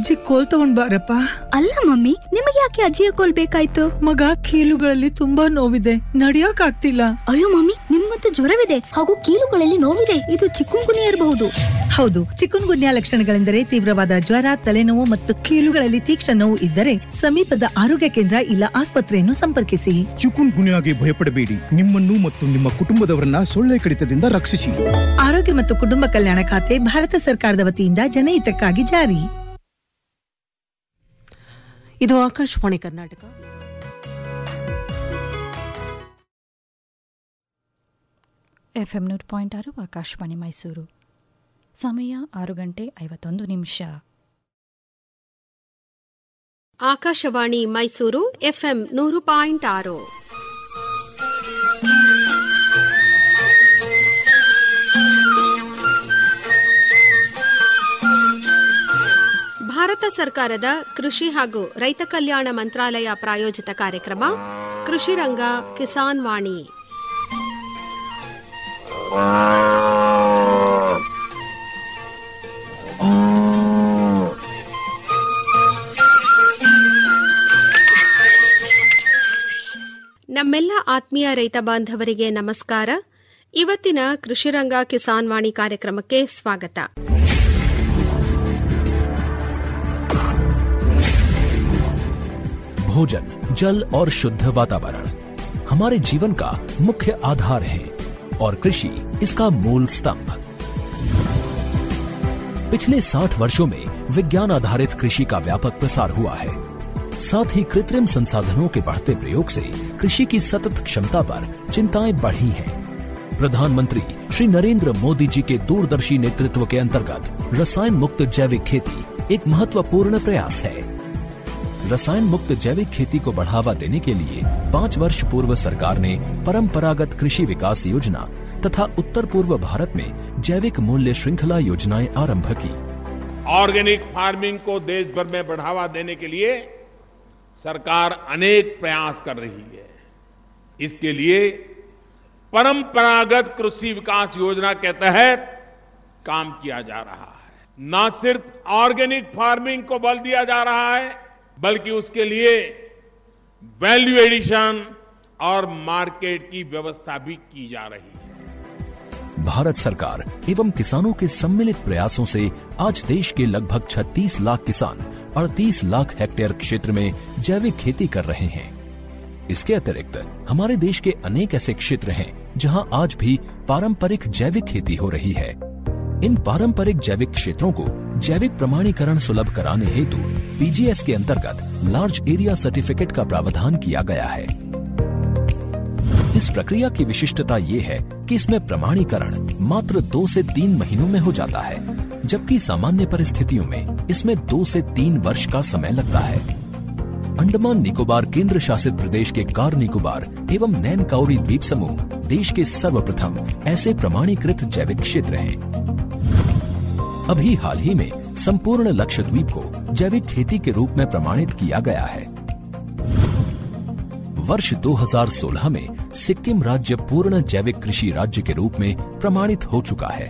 ಅಜ್ಜಿ ಕೋಲ್ ತಗೊಂಡ್ ಬಾರಪ್ಪ ಅಲ್ಲ ಮಮ್ಮಿ ನಿಮಗೆ ಯಾಕೆ ಅಜ್ಜಿಯ ಕೋಲ್ ಬೇಕಾಯ್ತು ಮಗ ಕೀಲುಗಳಲ್ಲಿ ತುಂಬಾ ನೋವಿದೆ ನಡಿಯಕ್ ಆಗ್ತಿಲ್ಲ ಅಯ್ಯೋ ಮಮ್ಮಿ ನಿಮ್ಗಂತೂ ಜ್ವರವಿದೆ ಹಾಗೂ ಕೀಲುಗಳಲ್ಲಿ ನೋವಿದೆ ಇದು ಚಿಕ್ಕುಂಗುನಿ ಇರಬಹುದು ಹೌದು ಚಿಕುನ್ ಗುನ್ಯಾ ಲಕ್ಷಣಗಳೆಂದರೆ ತೀವ್ರವಾದ ಜ್ವರ ತಲೆನೋವು ಮತ್ತು ಕೀಲುಗಳಲ್ಲಿ ತೀಕ್ಷ್ಣ ನೋವು ಇದ್ದರೆ ಸಮೀಪದ ಆರೋಗ್ಯ ಕೇಂದ್ರ ಇಲ್ಲ ಆಸ್ಪತ್ರೆಯನ್ನು ಸಂಪರ್ಕಿಸಿ ಚಿಕುನ್ ಗುನ್ಯಾಗೆ ಭಯಪಡಬೇಡಿ ನಿಮ್ಮನ್ನು ಮತ್ತು ನಿಮ್ಮ ಕುಟುಂಬದವರನ್ನ ಸೊಳ್ಳೆ ಕಡಿತದಿಂದ ರಕ್ಷಿಸಿ ಆರೋಗ್ಯ ಮತ್ತು ಕುಟುಂಬ ಕಲ್ಯಾಣ ಖಾತೆ ಭಾರತ ಸರ್ಕಾರದ ವತಿಯಿಂದ ಜನಹಿತಕ್ಕಾಗಿ ಜಾರಿ ಇದು ಆಕಾಶವಾಣಿ ಕರ್ನಾಟಕ ಎಫ್ ಎಂ ನೂರು ಪಾಯಿಂಟ್ ಆರು ಆಕಾಶವಾಣಿ ಮೈಸೂರು ಸಮಯ ಆರು ಗಂಟೆ ಐವತ್ತೊಂದು ನಿಮಿಷ ಆಕಾಶವಾಣಿ ಮೈಸೂರು ಎಫ್ಎಂ ನೂರು ಪಾಯಿಂಟ್ ಆರು ಭಾರತ ಸರ್ಕಾರದ ಕೃಷಿ ಹಾಗೂ ರೈತ ಕಲ್ಯಾಣ ಮಂತ್ರಾಲಯ ಪ್ರಾಯೋಜಿತ ಕಾರ್ಯಕ್ರಮ ಕೃಷಿ ರಂಗ ಕಿಸಾನ್ ವಾಣಿ ನಮ್ಮೆಲ್ಲ ಆತ್ಮೀಯ ರೈತ ಬಾಂಧವರಿಗೆ ನಮಸ್ಕಾರ ಇವತ್ತಿನ ಕೃಷಿರಂಗ ಕಿಸಾನ್ ವಾಣಿ ಕಾರ್ಯಕ್ರಮಕ್ಕೆ ಸ್ವಾಗತ भोजन जल और शुद्ध वातावरण हमारे जीवन का मुख्य आधार है और कृषि इसका मूल स्तंभ पिछले 60 वर्षों में विज्ञान आधारित कृषि का व्यापक प्रसार हुआ है साथ ही कृत्रिम संसाधनों के बढ़ते प्रयोग से कृषि की सतत क्षमता पर चिंताएं बढ़ी हैं। प्रधानमंत्री श्री नरेंद्र मोदी जी के दूरदर्शी नेतृत्व के अंतर्गत रसायन मुक्त जैविक खेती एक महत्वपूर्ण प्रयास है रसायन मुक्त जैविक खेती को बढ़ावा देने के लिए पाँच वर्ष पूर्व सरकार ने परंपरागत कृषि विकास योजना तथा उत्तर पूर्व भारत में जैविक मूल्य श्रृंखला योजनाएं आरंभ की ऑर्गेनिक फार्मिंग को देश भर में बढ़ावा देने के लिए सरकार अनेक प्रयास कर रही है इसके लिए परंपरागत कृषि विकास योजना के तहत काम किया जा रहा है न सिर्फ ऑर्गेनिक फार्मिंग को बल दिया जा रहा है बल्कि उसके लिए वैल्यू एडिशन और मार्केट की व्यवस्था भी की जा रही है भारत सरकार एवं किसानों के सम्मिलित प्रयासों से आज देश के लगभग 36 लाख किसान 38 लाख हेक्टेयर क्षेत्र में जैविक खेती कर रहे हैं इसके अतिरिक्त हमारे देश के अनेक ऐसे क्षेत्र हैं जहां आज भी पारंपरिक जैविक खेती हो रही है इन पारंपरिक जैविक क्षेत्रों को जैविक प्रमाणीकरण सुलभ कराने हेतु पीजीएस के अंतर्गत लार्ज एरिया सर्टिफिकेट का प्रावधान किया गया है इस प्रक्रिया की विशिष्टता ये है कि इसमें प्रमाणीकरण मात्र दो से तीन महीनों में हो जाता है जबकि सामान्य परिस्थितियों में इसमें दो से तीन वर्ष का समय लगता है अंडमान निकोबार केंद्र शासित प्रदेश के कार निकोबार एवं नैन काउरी द्वीप समूह देश के सर्वप्रथम ऐसे प्रमाणीकृत जैविक क्षेत्र हैं अभी हाल ही में संपूर्ण लक्षद्वीप को जैविक खेती के रूप में प्रमाणित किया गया है वर्ष 2016 में सिक्किम राज्य पूर्ण जैविक कृषि राज्य के रूप में प्रमाणित हो चुका है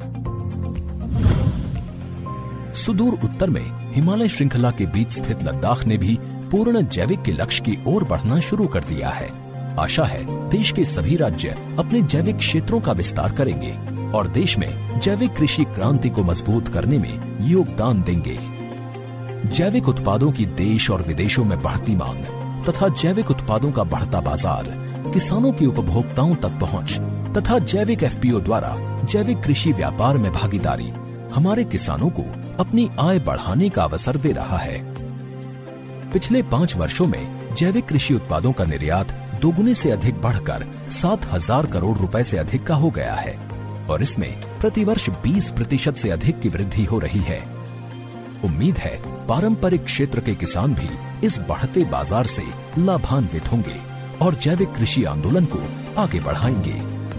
सुदूर उत्तर में हिमालय श्रृंखला के बीच स्थित लद्दाख ने भी पूर्ण जैविक के लक्ष्य की ओर बढ़ना शुरू कर दिया है आशा है देश के सभी राज्य अपने जैविक क्षेत्रों का विस्तार करेंगे और देश में जैविक कृषि क्रांति को मजबूत करने में योगदान देंगे जैविक उत्पादों की देश और विदेशों में बढ़ती मांग तथा जैविक उत्पादों का बढ़ता बाजार किसानों की उपभोक्ताओं तक पहुंच तथा जैविक एफपीओ द्वारा जैविक कृषि व्यापार में भागीदारी हमारे किसानों को अपनी आय बढ़ाने का अवसर दे रहा है पिछले पाँच वर्षों में जैविक कृषि उत्पादों का निर्यात दोगुने से अधिक बढ़कर सात हजार करोड़ रुपए से अधिक का हो गया है और इसमें प्रतिवर्ष 20 प्रतिशत से अधिक की वृद्धि हो रही है उम्मीद है पारंपरिक क्षेत्र के किसान भी इस बढ़ते बाजार से लाभान्वित होंगे और जैविक कृषि आंदोलन को आगे बढ़ाएंगे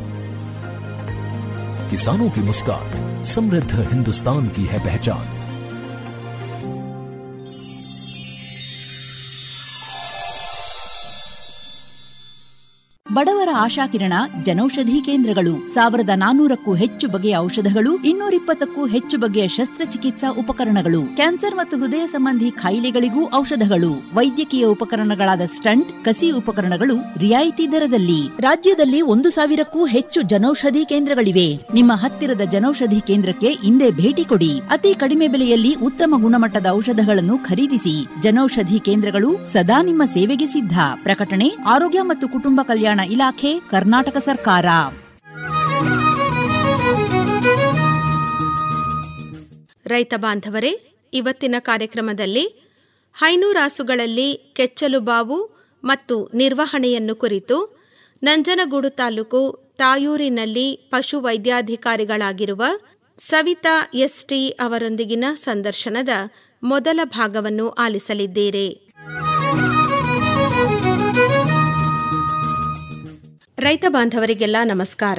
किसानों की मुस्कान समृद्ध हिंदुस्तान की है पहचान ಬಡವರ ಆಶಾಕಿರಣ ಜನೌಷಧಿ ಕೇಂದ್ರಗಳು ಸಾವಿರದ ನಾನೂರಕ್ಕೂ ಹೆಚ್ಚು ಬಗೆಯ ಔಷಧಗಳು ಇನ್ನೂರಿಪ್ಪತ್ತಕ್ಕೂ ಹೆಚ್ಚು ಬಗೆಯ ಶಸ್ತ್ರಚಿಕಿತ್ಸಾ ಉಪಕರಣಗಳು ಕ್ಯಾನ್ಸರ್ ಮತ್ತು ಹೃದಯ ಸಂಬಂಧಿ ಕಾಯಿಲೆಗಳಿಗೂ ಔಷಧಗಳು ವೈದ್ಯಕೀಯ ಉಪಕರಣಗಳಾದ ಸ್ಟಂಟ್ ಕಸಿ ಉಪಕರಣಗಳು ರಿಯಾಯಿತಿ ದರದಲ್ಲಿ ರಾಜ್ಯದಲ್ಲಿ ಒಂದು ಸಾವಿರಕ್ಕೂ ಹೆಚ್ಚು ಜನೌಷಧಿ ಕೇಂದ್ರಗಳಿವೆ ನಿಮ್ಮ ಹತ್ತಿರದ ಜನೌಷಧಿ ಕೇಂದ್ರಕ್ಕೆ ಇಂದೇ ಭೇಟಿ ಕೊಡಿ ಅತಿ ಕಡಿಮೆ ಬೆಲೆಯಲ್ಲಿ ಉತ್ತಮ ಗುಣಮಟ್ಟದ ಔಷಧಗಳನ್ನು ಖರೀದಿಸಿ ಜನೌಷಧಿ ಕೇಂದ್ರಗಳು ಸದಾ ನಿಮ್ಮ ಸೇವೆಗೆ ಸಿದ್ಧ ಪ್ರಕಟಣೆ ಆರೋಗ್ಯ ಮತ್ತು ಕುಟುಂಬ ಕಲ್ಯಾಣ ಇಲಾಖೆ ಕರ್ನಾಟಕ ಸರ್ಕಾರ ರೈತ ಬಾಂಧವರೇ ಇವತ್ತಿನ ಕಾರ್ಯಕ್ರಮದಲ್ಲಿ ಹೈನೂರಾಸುಗಳಲ್ಲಿ ಕೆಚ್ಚಲು ಬಾವು ಮತ್ತು ನಿರ್ವಹಣೆಯನ್ನು ಕುರಿತು ನಂಜನಗೂಡು ತಾಲೂಕು ತಾಯೂರಿನಲ್ಲಿ ಪಶು ವೈದ್ಯಾಧಿಕಾರಿಗಳಾಗಿರುವ ಸವಿತಾ ಎಸ್ಟಿ ಅವರೊಂದಿಗಿನ ಸಂದರ್ಶನದ ಮೊದಲ ಭಾಗವನ್ನು ಆಲಿಸಲಿದ್ದೀರಿ ರೈತ ಬಾಂಧವರಿಗೆಲ್ಲ ನಮಸ್ಕಾರ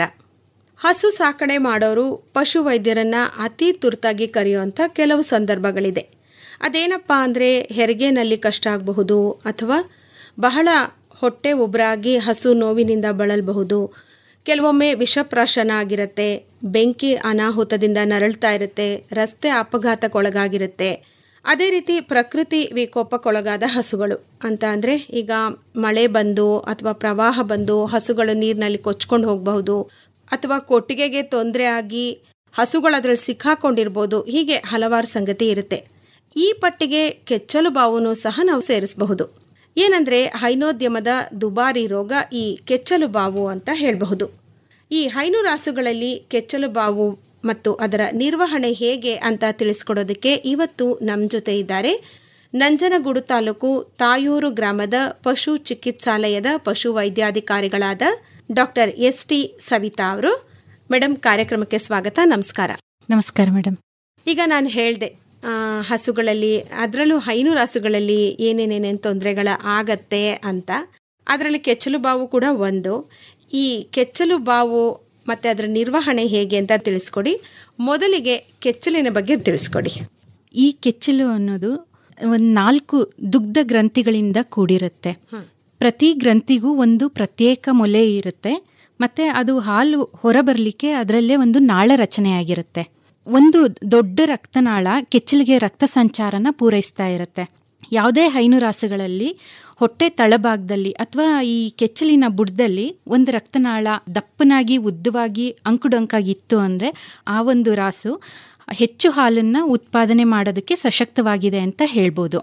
ಹಸು ಸಾಕಣೆ ಮಾಡೋರು ಪಶು ವೈದ್ಯರನ್ನ ಅತಿ ತುರ್ತಾಗಿ ಕರೆಯುವಂಥ ಕೆಲವು ಸಂದರ್ಭಗಳಿದೆ ಅದೇನಪ್ಪ ಅಂದರೆ ಹೆರಿಗೆನಲ್ಲಿ ಕಷ್ಟ ಆಗಬಹುದು ಅಥವಾ ಬಹಳ ಹೊಟ್ಟೆ ಉಬ್ರಾಗಿ ಹಸು ನೋವಿನಿಂದ ಬಳಲಬಹುದು ಕೆಲವೊಮ್ಮೆ ವಿಷಪ್ರಾಶನ ಆಗಿರುತ್ತೆ ಬೆಂಕಿ ಅನಾಹುತದಿಂದ ನರಳ್ತಾ ಇರುತ್ತೆ ರಸ್ತೆ ಅಪಘಾತಕ್ಕೊಳಗಾಗಿರುತ್ತೆ ಅದೇ ರೀತಿ ಪ್ರಕೃತಿ ವಿಕೋಪಕ್ಕೊಳಗಾದ ಹಸುಗಳು ಅಂತ ಅಂದರೆ ಈಗ ಮಳೆ ಬಂದು ಅಥವಾ ಪ್ರವಾಹ ಬಂದು ಹಸುಗಳು ನೀರಿನಲ್ಲಿ ಕೊಚ್ಕೊಂಡು ಹೋಗಬಹುದು ಅಥವಾ ಕೊಟ್ಟಿಗೆಗೆ ತೊಂದರೆ ಆಗಿ ಹಸುಗಳು ಅದರಲ್ಲಿ ಸಿಕ್ಕಾಕೊಂಡಿರ್ಬೋದು ಹೀಗೆ ಹಲವಾರು ಸಂಗತಿ ಇರುತ್ತೆ ಈ ಪಟ್ಟಿಗೆ ಕೆಚ್ಚಲು ಬಾವನ್ನು ಸಹ ನಾವು ಸೇರಿಸಬಹುದು ಏನಂದ್ರೆ ಹೈನೋದ್ಯಮದ ದುಬಾರಿ ರೋಗ ಈ ಕೆಚ್ಚಲು ಬಾವು ಅಂತ ಹೇಳಬಹುದು ಈ ಹೈನು ರಾಸುಗಳಲ್ಲಿ ಕೆಚ್ಚಲು ಬಾವು ಮತ್ತು ಅದರ ನಿರ್ವಹಣೆ ಹೇಗೆ ಅಂತ ತಿಳಿಸ್ಕೊಡೋದಕ್ಕೆ ಇವತ್ತು ನಮ್ಮ ಜೊತೆ ಇದ್ದಾರೆ ನಂಜನಗೂಡು ತಾಲೂಕು ತಾಯೂರು ಗ್ರಾಮದ ಪಶು ಚಿಕಿತ್ಸಾಲಯದ ಪಶು ವೈದ್ಯಾಧಿಕಾರಿಗಳಾದ ಡಾಕ್ಟರ್ ಎಸ್ ಟಿ ಸವಿತಾ ಅವರು ಮೇಡಮ್ ಕಾರ್ಯಕ್ರಮಕ್ಕೆ ಸ್ವಾಗತ ನಮಸ್ಕಾರ ನಮಸ್ಕಾರ ಮೇಡಮ್ ಈಗ ನಾನು ಹೇಳಿದೆ ಹಸುಗಳಲ್ಲಿ ಅದರಲ್ಲೂ ಹೈನು ರಾಸುಗಳಲ್ಲಿ ಏನೇನೇನೇನು ತೊಂದರೆಗಳ ಆಗತ್ತೆ ಅಂತ ಅದರಲ್ಲಿ ಕೆಚ್ಚಲು ಬಾವು ಕೂಡ ಒಂದು ಈ ಕೆಚ್ಚಲು ಬಾವು ಮತ್ತು ಅದರ ನಿರ್ವಹಣೆ ಹೇಗೆ ಅಂತ ತಿಳಿಸ್ಕೊಡಿ ಮೊದಲಿಗೆ ಕೆಚ್ಚಲಿನ ಬಗ್ಗೆ ತಿಳಿಸ್ಕೊಡಿ ಈ ಕೆಚ್ಚಲು ಅನ್ನೋದು ಒಂದು ನಾಲ್ಕು ದುಗ್ಧ ಗ್ರಂಥಿಗಳಿಂದ ಕೂಡಿರುತ್ತೆ ಪ್ರತಿ ಗ್ರಂಥಿಗೂ ಒಂದು ಪ್ರತ್ಯೇಕ ಮೊಲೆ ಇರುತ್ತೆ ಮತ್ತೆ ಅದು ಹಾಲು ಹೊರಬರಲಿಕ್ಕೆ ಅದರಲ್ಲೇ ಒಂದು ನಾಳ ರಚನೆಯಾಗಿರುತ್ತೆ ಒಂದು ದೊಡ್ಡ ರಕ್ತನಾಳ ಕೆಚ್ಚಲಿಗೆ ರಕ್ತ ಸಂಚಾರನ ಪೂರೈಸ್ತಾ ಇರುತ್ತೆ ಯಾವುದೇ ಹೈನು ರಾಸುಗಳಲ್ಲಿ ಹೊಟ್ಟೆ ತಳಭಾಗದಲ್ಲಿ ಅಥವಾ ಈ ಕೆಚ್ಚಲಿನ ಬುಡದಲ್ಲಿ ಒಂದು ರಕ್ತನಾಳ ದಪ್ಪನಾಗಿ ಉದ್ದವಾಗಿ ಅಂಕುಡೊಂಕಾಗಿತ್ತು ಅಂದರೆ ಆ ಒಂದು ರಾಸು ಹೆಚ್ಚು ಹಾಲನ್ನು ಉತ್ಪಾದನೆ ಮಾಡೋದಕ್ಕೆ ಸಶಕ್ತವಾಗಿದೆ ಅಂತ ಹೇಳ್ಬೋದು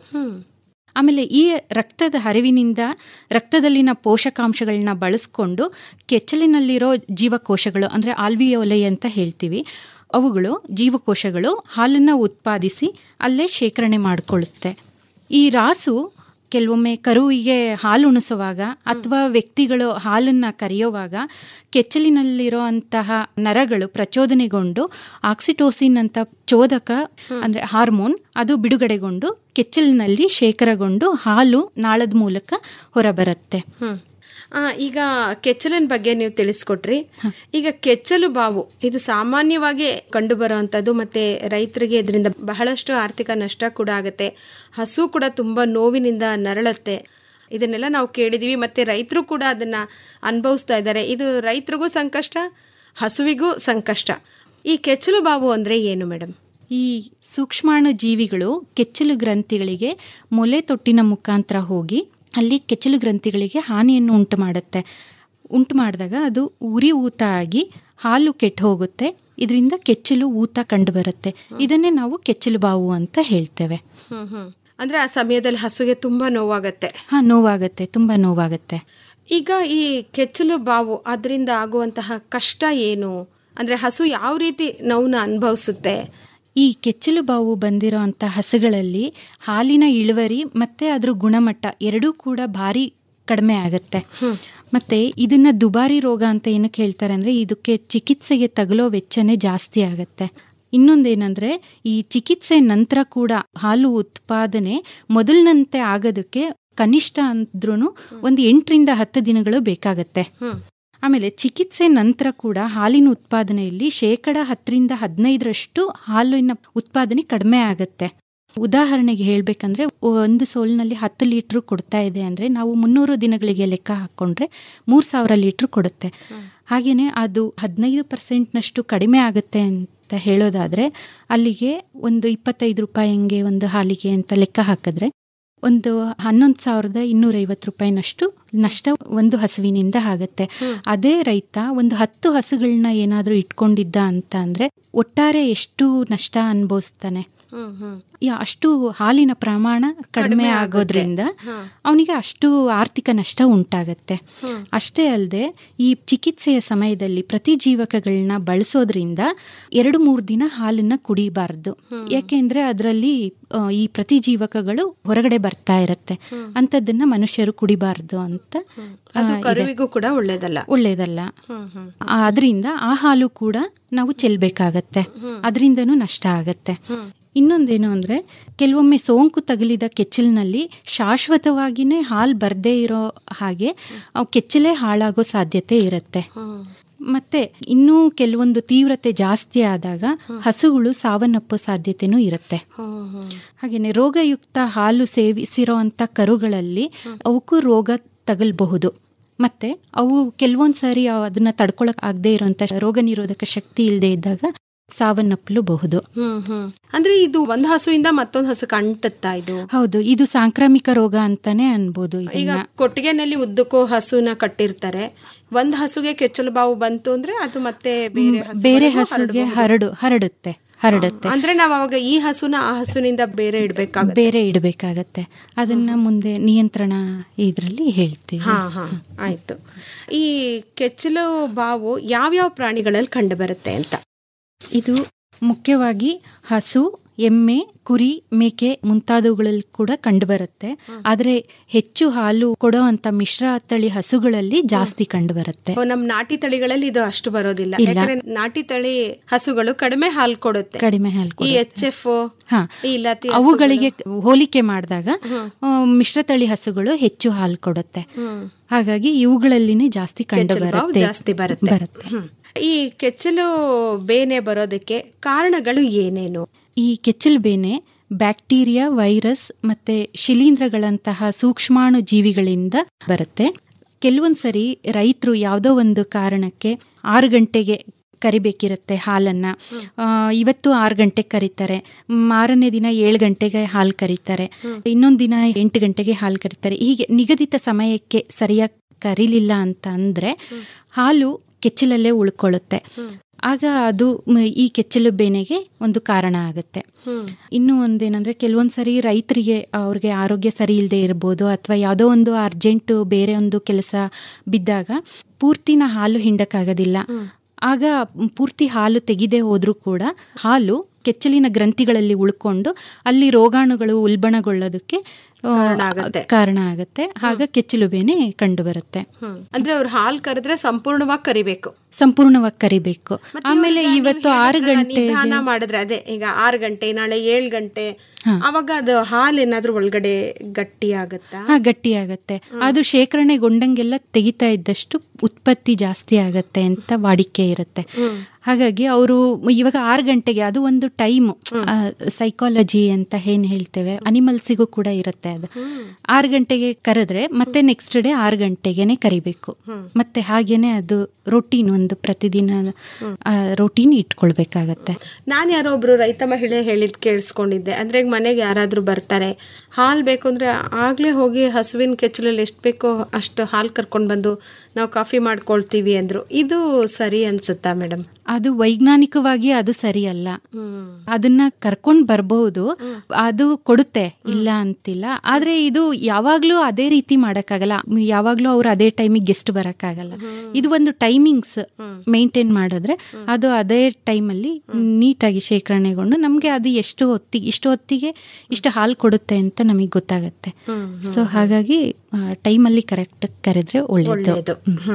ಆಮೇಲೆ ಈ ರಕ್ತದ ಹರಿವಿನಿಂದ ರಕ್ತದಲ್ಲಿನ ಪೋಷಕಾಂಶಗಳನ್ನ ಬಳಸ್ಕೊಂಡು ಕೆಚ್ಚಲಿನಲ್ಲಿರೋ ಜೀವಕೋಶಗಳು ಅಂದರೆ ಆಲ್ವಿಯೋಲೆ ಅಂತ ಹೇಳ್ತೀವಿ ಅವುಗಳು ಜೀವಕೋಶಗಳು ಹಾಲನ್ನು ಉತ್ಪಾದಿಸಿ ಅಲ್ಲೇ ಶೇಖರಣೆ ಮಾಡಿಕೊಳ್ಳುತ್ತೆ ಈ ರಾಸು ಕೆಲವೊಮ್ಮೆ ಕರುವಿಗೆ ಹಾಲು ಉಣಿಸುವಾಗ ಅಥವಾ ವ್ಯಕ್ತಿಗಳು ಹಾಲನ್ನು ಕರೆಯುವಾಗ ಕೆಚ್ಚಲಿನಲ್ಲಿರೋ ಅಂತಹ ನರಗಳು ಪ್ರಚೋದನೆಗೊಂಡು ಆಕ್ಸಿಟೋಸಿನ್ ಅಂತ ಚೋದಕ ಅಂದ್ರೆ ಹಾರ್ಮೋನ್ ಅದು ಬಿಡುಗಡೆಗೊಂಡು ಕೆಚ್ಚಲಿನಲ್ಲಿ ಶೇಖರಗೊಂಡು ಹಾಲು ನಾಳದ ಮೂಲಕ ಹೊರಬರುತ್ತೆ ಈಗ ಕೆಚ್ಚಲಿನ ಬಗ್ಗೆ ನೀವು ತಿಳಿಸ್ಕೊಟ್ರಿ ಈಗ ಕೆಚ್ಚಲು ಬಾವು ಇದು ಸಾಮಾನ್ಯವಾಗಿ ಕಂಡು ಬರುವಂಥದ್ದು ಮತ್ತೆ ರೈತರಿಗೆ ಇದರಿಂದ ಬಹಳಷ್ಟು ಆರ್ಥಿಕ ನಷ್ಟ ಕೂಡ ಆಗುತ್ತೆ ಹಸು ಕೂಡ ತುಂಬ ನೋವಿನಿಂದ ನರಳತ್ತೆ ಇದನ್ನೆಲ್ಲ ನಾವು ಕೇಳಿದೀವಿ ಮತ್ತೆ ರೈತರು ಕೂಡ ಅದನ್ನ ಅನುಭವಿಸ್ತಾ ಇದ್ದಾರೆ ಇದು ರೈತರಿಗೂ ಸಂಕಷ್ಟ ಹಸುವಿಗೂ ಸಂಕಷ್ಟ ಈ ಕೆಚ್ಚಲು ಬಾವು ಅಂದ್ರೆ ಏನು ಮೇಡಮ್ ಈ ಸೂಕ್ಷ್ಮಾಣು ಜೀವಿಗಳು ಕೆಚ್ಚಲು ಗ್ರಂಥಿಗಳಿಗೆ ಮೊಲೆ ತೊಟ್ಟಿನ ಮುಖಾಂತರ ಹೋಗಿ ಅಲ್ಲಿ ಕೆಚ್ಚಲು ಗ್ರಂಥಿಗಳಿಗೆ ಹಾನಿಯನ್ನು ಉಂಟು ಮಾಡುತ್ತೆ ಉಂಟು ಮಾಡಿದಾಗ ಅದು ಉರಿ ಊತ ಆಗಿ ಹಾಲು ಕೆಟ್ಟು ಹೋಗುತ್ತೆ ಇದರಿಂದ ಕೆಚ್ಚಲು ಊತ ಕಂಡು ಬರುತ್ತೆ ಇದನ್ನೇ ನಾವು ಕೆಚ್ಚಲು ಬಾವು ಅಂತ ಹೇಳ್ತೇವೆ ಅಂದ್ರೆ ಆ ಸಮಯದಲ್ಲಿ ಹಸುಗೆ ತುಂಬಾ ನೋವಾಗತ್ತೆ ಹಾ ನೋವಾಗತ್ತೆ ತುಂಬಾ ನೋವಾಗತ್ತೆ ಈಗ ಈ ಕೆಚ್ಚಲು ಬಾವು ಅದರಿಂದ ಆಗುವಂತಹ ಕಷ್ಟ ಏನು ಅಂದ್ರೆ ಹಸು ಯಾವ ರೀತಿ ನೋವನ್ನ ಅನುಭವಿಸುತ್ತೆ ಈ ಕೆಚ್ಚಲು ಬಾವು ಬಂದಿರೋ ಅಂಥ ಹಸುಗಳಲ್ಲಿ ಹಾಲಿನ ಇಳುವರಿ ಮತ್ತೆ ಅದ್ರ ಗುಣಮಟ್ಟ ಎರಡೂ ಕೂಡ ಭಾರಿ ಕಡಿಮೆ ಆಗುತ್ತೆ ಮತ್ತೆ ಇದನ್ನ ದುಬಾರಿ ರೋಗ ಅಂತ ಏನಕ್ಕೆ ಹೇಳ್ತಾರೆ ಅಂದ್ರೆ ಇದಕ್ಕೆ ಚಿಕಿತ್ಸೆಗೆ ತಗಲೋ ವೆಚ್ಚನೇ ಜಾಸ್ತಿ ಆಗುತ್ತೆ ಇನ್ನೊಂದೇನಂದ್ರೆ ಈ ಚಿಕಿತ್ಸೆ ನಂತರ ಕೂಡ ಹಾಲು ಉತ್ಪಾದನೆ ಮೊದಲಿನಂತೆ ಆಗೋದಕ್ಕೆ ಕನಿಷ್ಠ ಅಂದ್ರೂ ಒಂದು ಎಂಟರಿಂದ ಹತ್ತು ದಿನಗಳು ಬೇಕಾಗತ್ತೆ ಆಮೇಲೆ ಚಿಕಿತ್ಸೆ ನಂತರ ಕೂಡ ಹಾಲಿನ ಉತ್ಪಾದನೆಯಲ್ಲಿ ಶೇಕಡ ಹತ್ತರಿಂದ ಹದಿನೈದರಷ್ಟು ಹಾಲಿನ ಉತ್ಪಾದನೆ ಕಡಿಮೆ ಆಗುತ್ತೆ ಉದಾಹರಣೆಗೆ ಹೇಳ್ಬೇಕಂದ್ರೆ ಒಂದು ಸೋಲಿನಲ್ಲಿ ಹತ್ತು ಲೀಟ್ರ್ ಕೊಡ್ತಾ ಇದೆ ಅಂದ್ರೆ ನಾವು ಮುನ್ನೂರು ದಿನಗಳಿಗೆ ಲೆಕ್ಕ ಹಾಕೊಂಡ್ರೆ ಮೂರ್ ಸಾವಿರ ಲೀಟ್ರ್ ಕೊಡುತ್ತೆ ಹಾಗೇನೆ ಅದು ಹದಿನೈದು ಪರ್ಸೆಂಟ್ನಷ್ಟು ಕಡಿಮೆ ಆಗುತ್ತೆ ಅಂತ ಹೇಳೋದಾದ್ರೆ ಅಲ್ಲಿಗೆ ಒಂದು ಇಪ್ಪತ್ತೈದು ರೂಪಾಯಿ ಹಂಗೆ ಒಂದು ಹಾಲಿಗೆ ಅಂತ ಲೆಕ್ಕ ಹಾಕಿದ್ರೆ ಒಂದು ಹನ್ನೊಂದು ಸಾವಿರದ ಇನ್ನೂರೈವತ್ತು ರೂಪಾಯಿನಷ್ಟು ನಷ್ಟ ಒಂದು ಹಸುವಿನಿಂದ ಆಗುತ್ತೆ ಅದೇ ರೈತ ಒಂದು ಹತ್ತು ಹಸುಗಳನ್ನ ಏನಾದರೂ ಇಟ್ಕೊಂಡಿದ್ದ ಅಂತ ಅಂದ್ರೆ ಒಟ್ಟಾರೆ ಎಷ್ಟು ನಷ್ಟ ಅನುಭವಿಸ್ತಾನೆ ಯಾ- ಅಷ್ಟು ಹಾಲಿನ ಪ್ರಮಾಣ ಕಡಿಮೆ ಆಗೋದ್ರಿಂದ ಅವನಿಗೆ ಅಷ್ಟು ಆರ್ಥಿಕ ನಷ್ಟ ಉಂಟಾಗತ್ತೆ ಅಷ್ಟೇ ಅಲ್ಲದೆ ಈ ಚಿಕಿತ್ಸೆಯ ಸಮಯದಲ್ಲಿ ಪ್ರತಿಜೀವಕಗಳನ್ನ ಬಳಸೋದ್ರಿಂದ ಎರಡು ಮೂರು ದಿನ ಹಾಲನ್ನ ಕುಡಿಬಾರ್ದು ಯಾಕೆಂದ್ರೆ ಅದರಲ್ಲಿ ಈ ಪ್ರತಿಜೀವಕಗಳು ಹೊರಗಡೆ ಬರ್ತಾ ಇರತ್ತೆ ಅಂತದನ್ನ ಮನುಷ್ಯರು ಕುಡಿಬಾರ್ದು ಅಂತ ಆ, ಅದು ಇದೆ. ಕರುವಿಗೂ ಕೂಡ ಒಳ್ಳೇದಲ್ಲ ಒಳ್ಳೇದಲ್ಲ ಅದರಿಂದ ಆ ಹಾಲು ಕೂಡ ನಾವು ಚೆಲ್ಬೇಕಾಗತ್ತೆ ಅದರಿಂದನೂ ನಷ್ಟ ಆಗತ್ತೆ ಇನ್ನೊಂದೇನು ಅಂದ್ರೆ ಕೆಲವೊಮ್ಮೆ ಸೋಂಕು ತಗುಲಿದ ಕೆಚ್ಚಲಿನಲ್ಲಿ ಶಾಶ್ವತವಾಗಿನೇ ಹಾಲು ಬರ್ದೇ ಇರೋ ಹಾಗೆ ಅವು ಕೆಚ್ಚಲೇ ಹಾಳಾಗೋ ಸಾಧ್ಯತೆ ಇರುತ್ತೆ ಮತ್ತೆ ಇನ್ನೂ ಕೆಲವೊಂದು ತೀವ್ರತೆ ಜಾಸ್ತಿ ಆದಾಗ ಹಸುಗಳು ಸಾವನ್ನಪ್ಪೋ ಸಾಧ್ಯತೆನೂ ಇರುತ್ತೆ ಹಾಗೇನೆ ರೋಗಯುಕ್ತ ಹಾಲು ಸೇವಿಸಿರೋ ಅಂತ ಕರುಗಳಲ್ಲಿ ಅವಕ್ಕೂ ರೋಗ ತಗಲ್ಬಹುದು ಮತ್ತೆ ಅವು ಕೆಲವೊಂದ್ ಸಾರಿ ಅವ್ ಅದನ್ನ ತಡ್ಕೊಳಕ್ ಆಗದೆ ಇರುವಂತ ರೋಗ ನಿರೋಧಕ ಶಕ್ತಿ ಇಲ್ಲದೆ ಇದ್ದಾಗ ಸಾವನ್ನಪ್ಪಲೂಬಹುದು ಹ್ಮ್ ಹ್ಮ್ ಅಂದ್ರೆ ಇದು ಒಂದ್ ಹಸುವಿಂದ ಮತ್ತೊಂದ್ ಹಸುಕ್ ಅಂಟುತ್ತಾ ಇದು ಹೌದು ಇದು ಸಾಂಕ್ರಾಮಿಕ ರೋಗ ಅಂತಾನೆ ಅನ್ಬೋದು ಈಗ ಇದನ್ನ ಕೊಟ್ಟಿಗೆನಲ್ಲಿ ಉದ್ದಕ್ಕೂ ಹಸುನ ಕಟ್ಟಿರ್ತಾರೆ ಒಂದ್ ಹಸುಗೆ ಕೆಚ್ಚಲು ಬಾವು ಬಂತು ಅಂದ್ರೆ ಅದು ಮತ್ತೆ ಬೇರೆ ಬೇರೆ ಹಸುಗಳಿಗೂ ಹಸುಗೆ ಹರಡ್ಬಹುದು. ಹರಡು ಹರಡುತ್ತೆ ಹರಡುತ್ತೆ ಅಂದ್ರೆ ನಾವ್ ಅವಾಗ ಈ ಹಸುನ ಆ ಹಸುನಿಂದ ಬೇರೆ ಇಡ್ಬೇಕಾಗುತ್ತೆ ಬೇರೆ ಇಡಬೇಕಾಗತ್ತೆ ಅದನ್ನ ಮುಂದೆ ನಿಯಂತ್ರಣ ಇದ್ರಲ್ಲಿ ಹೇಳ್ತೀವಿ ಹಾ ಹಾ ಆಯ್ತು ಈ ಕೆಚ್ಚಲು ಬಾವು ಯಾವ್ಯಾವ ಪ್ರಾಣಿಗಳಲ್ಲಿ ಕಂಡು ಬರುತ್ತೆ ಅಂತ ಇದು ಮುಖ್ಯವಾಗಿ ಹಸು ಎಮ್ಮೆ ಕುರಿ ಮೇಕೆ ಮುಂತಾದವುಗಳಲ್ಲಿ ಕೂಡ ಕಂಡುಬರುತ್ತೆ ಆದ್ರೆ ಹೆಚ್ಚು ಹಾಲು ಕೊಡೋ ಅಂತ ಮಿಶ್ರ ತಳಿ ಹಸುಗಳಲ್ಲಿ ಜಾಸ್ತಿ ಕಂಡುಬರುತ್ತೆ ಓ, ನಮ್ ನಾಟಿ ತಳಿಗಳಲ್ಲಿ ಇದು ಅಷ್ಟು ಬರೋದಿಲ್ಲ ಇಲ್ಲ. ಯಾಕಂದ್ರೆ ನಾಟಿ ತಳಿ ಹಸುಗಳು ಕಡಿಮೆ ಹಾಲು ಕೊಡುತ್ತೆ ಕಡಿಮೆ ಹಾಲು ಈ ಕೊಡುತ್ತೆ. ಎಚ್ ಎಫ್ ಹಾ ಈ ಲತಿ ಅವುಗಳಿಗೆ ಹೋಲಿಕೆ ಮಾಡಿದಾಗ ಮಿಶ್ರತಳಿ ಹಸುಗಳು ಹೆಚ್ಚು ಹಾಲು ಕೊಡುತ್ತೆ ಹಾಗಾಗಿ ಇವುಗಳಲ್ಲಿನೇ ಜಾಸ್ತಿ ಕಂಡು ಕೆಚ್ಚಲು ಬಾವು ಬರುತ್ತೆ ಜಾಸ್ತಿ ಬರುತ್ತೆ ಬರುತ್ತೆ ಹ್ಮ್. ಈ ಕೆಚ್ಚಲು ಬೇನೆ ಬರೋದಕ್ಕೆ ಕಾರಣಗಳು ಏನೇನು ಈ ಕೆಚ್ಚಲು ಬೇನೆ ಬ್ಯಾಕ್ಟೀರಿಯಾ ವೈರಸ್ ಮತ್ತೆ ಶಿಲೀಂಧ್ರಗಳಂತಹ ಸೂಕ್ಷ್ಮಾಣು ಜೀವಿಗಳಿಂದ ಬರುತ್ತೆ ಕೆಲವೊಂದ್ ಸರಿ ರೈತರು ಯಾವುದೋ ಒಂದು ಕಾರಣಕ್ಕೆ ಆರು ಗಂಟೆಗೆ ಕರಿಬೇಕಿರುತ್ತೆ ಹಾಲನ್ನ ಆ, ಇವತ್ತು ಆರು ಗಂಟೆಗೆ ಕರೀತಾರೆ ಮಾರನೇ ದಿನ ಏಳು ಗಂಟೆಗೆ ಹಾಲು ಕರೀತಾರೆ ಇನ್ನೊಂದು ದಿನ ಎಂಟು ಗಂಟೆಗೆ ಹಾಲು ಕರೀತಾರೆ ಹೀಗೆ ನಿಗದಿತ ಸಮಯಕ್ಕೆ ಸರಿಯಾಗಿ ಕರೀಲಿಲ್ಲ ಅಂತ ಅಂದ್ರೆ ಹಾಲು ಕೆಚ್ಚಲಲ್ಲೇ ಉಳ್ಕೊಳ್ಳುತ್ತೆ ಆಗ ಅದು ಮ್, ಈ ಕೆಚ್ಚಲು ಬೇನೆಗೆ ಒಂದು ಕಾರಣ ಆಗುತ್ತೆ ಇನ್ನು ಒಂದೇನಂದ್ರೆ ಕೆಲವೊಂದ್ಸರಿ ರೈತರಿಗೆ ಅವ್ರಿಗೆ ಆರೋಗ್ಯ ಸರಿ ಇಲ್ಲದೆ ಇರ್ಬೋದು ಅಥವಾ ಯಾವುದೋ ಒಂದು ಅರ್ಜೆಂಟ್ ಬೇರೆ ಒಂದು ಕೆಲಸ ಬಿದ್ದಾಗ ಪೂರ್ತಿನ ಹಾಲು ಹಿಂಡಕ್ಕಾಗೋದಿಲ್ಲ ಆಗ ಪೂರ್ತಿ ಹಾಲು ತೆಗೆದೇ ಹೋದ್ರೂ ಕೂಡ ಹಾಲು ಕೆಚ್ಚಲಿನ ಗ್ರಂಥಿಗಳಲ್ಲಿ ಉಳ್ಕೊಂಡು ಅಲ್ಲಿ ರೋಗಾಣುಗಳು ಉಲ್ಬಣಗೊಳ್ಳೋದಕ್ಕೆ ಆ, ಕಾರಣ ಆಗುತ್ತೆ ಆಗ ಕೆಚ್ಚಲು ಬೇನೆ ಕಂಡು ಬರುತ್ತೆ ಹ್ಮ್. ಅಂದ್ರೆ ಅವ್ರು ಹಾಲ್ ಕರೆದ್ರೆ ಸಂಪೂರ್ಣವಾಗಿ ಕರಿಬೇಕು ಸಂಪೂರ್ಣವಾಗಿ ಕರಿಬೇಕು ಮತ್ತೆ ಆಮೇಲೆ ಇವಾಗ ನೀವು ಇವತ್ತು ಆರು ಹೇಳಿದ್ರಲ್ಲ, ಗಂಟೆ ನಿಧಾನ ಮಾಡಿದ್ರೆ ಅದೇ ಈಗ ಆರು ಗಂಟೆ ನಾಳೆ ಏಳು ಗಂಟೆ ಅವಾಗ ಅದು ಹಾಲು ಏನಾದ್ರೂ ಒಳಗಡೆ ಗಟ್ಟಿ ಆಗತ್ತಾ ಹಾ ಗಟ್ಟಿ ಆಗತ್ತೆ ಅದು ಶೇಖರಣೆಗೊಂಡಂಗೆಲ್ಲ ತೆಗಿತಾ ಇದ್ದಷ್ಟು ಉತ್ಪತ್ತಿ ಜಾಸ್ತಿ ಆಗತ್ತೆ ಅಂತ ವಾಡಿಕೆ ಇರುತ್ತೆ ಹಾಗಾಗಿ ಅವರು ಇವಾಗ ಆರು ಗಂಟೆಗೆ ಅದು ಒಂದು ಟೈಮ್ ಸೈಕಾಲಜಿ ಅಂತ ಏನ್ ಹೇಳ್ತೇವೆ ಅನಿಮಲ್ಸಿಗೂ ಕೂಡ ಇರುತ್ತೆ ಅದು ಆರು ಗಂಟೆಗೆ ಕರೆದ್ರೆ ಮತ್ತೆ ನೆಕ್ಸ್ಟ್ ಡೇ ಆರು ಗಂಟೆಗೆನೆ ಕರಿಬೇಕು ಮತ್ತೆ ಹಾಗೇನೆ ಅದು ರೊಟೀನ್ ಒಂದು ಪ್ರತಿದಿನ ರೊಟೀನ್ ಇಟ್ಕೊಳ್ಬೇಕಾಗತ್ತೆ ನಾನು ಯಾರೋ ಒಬ್ರು ರೈತ ಮಹಿಳೆ ಹೇಳಿದ್ ಕೇಳಿಸ್ಕೊಂಡಿದ್ದೆ ಅಂದ್ರೆ ಈಗ ಮನೆಗೆ ಯಾರಾದ್ರೂ ಬರ್ತಾರೆ ಹಾಲು ಬೇಕು ಅಂದ್ರೆ ಆಗ್ಲೇ ಹೋಗಿ ಹಸುವಿನ ಕೆಚ್ಚಲಲ್ಲಿ ಎಷ್ಟು ಬೇಕೋ ಅಷ್ಟು ಹಾಲು ಕರ್ಕೊಂಡು ಬಂದು ನಾವು ಕಾಫಿ ಮಾಡ್ಕೊಳ್ತೀವಿ ಅಂದ್ರು ಇದು ಸರಿ ಅನ್ಸುತ್ತಾ ಮೇಡಮ್ ಅದು ವೈಜ್ಞಾನಿಕವಾಗಿ ಅದು ಸರಿಯಲ್ಲ ಅದನ್ನ ಕರ್ಕೊಂಡ್ ಬರ್ಬಹುದು ಅದು ಕೊಡುತ್ತೆ ಇಲ್ಲ ಅಂತಿಲ್ಲ ಆದ್ರೆ ಇದು ಯಾವಾಗ್ಲೂ ಅದೇ ರೀತಿ ಮಾಡಕ್ಕಾಗಲ್ಲ ಯಾವಾಗ್ಲೂ ಅವ್ರು ಅದೇ ಟೈಮಿಗೆ ಗೆಸ್ಟ್ ಬರಕ್ಕಾಗಲ್ಲ ಇದು ಒಂದು ಟೈಮಿಂಗ್ಸ್ ಮೇಂಟೈನ್ ಮಾಡಿದ್ರೆ ಅದು ಅದೇ ಟೈಮಲ್ಲಿ ನೀಟಾಗಿ ಶೇಖರಣೆಗೊಂಡು ನಮ್ಗೆ ಅದು ಎಷ್ಟು ಹೊತ್ತಿಗೆ ಇಷ್ಟು ಹೊತ್ತಿಗೆ ಇಷ್ಟು ಹಾಲು ಕೊಡುತ್ತೆ ಅಂತ ನಮಗೆ ಗೊತ್ತಾಗತ್ತೆ ಸೊ ಹಾಗಾಗಿ ಟೈಮಲ್ಲಿ ಕರೆಕ್ಟ್ ಕರೆದ್ರೆ ಒಳ್ಳೇದು ಒಳ್ಳೇದು ಹ್ಮ್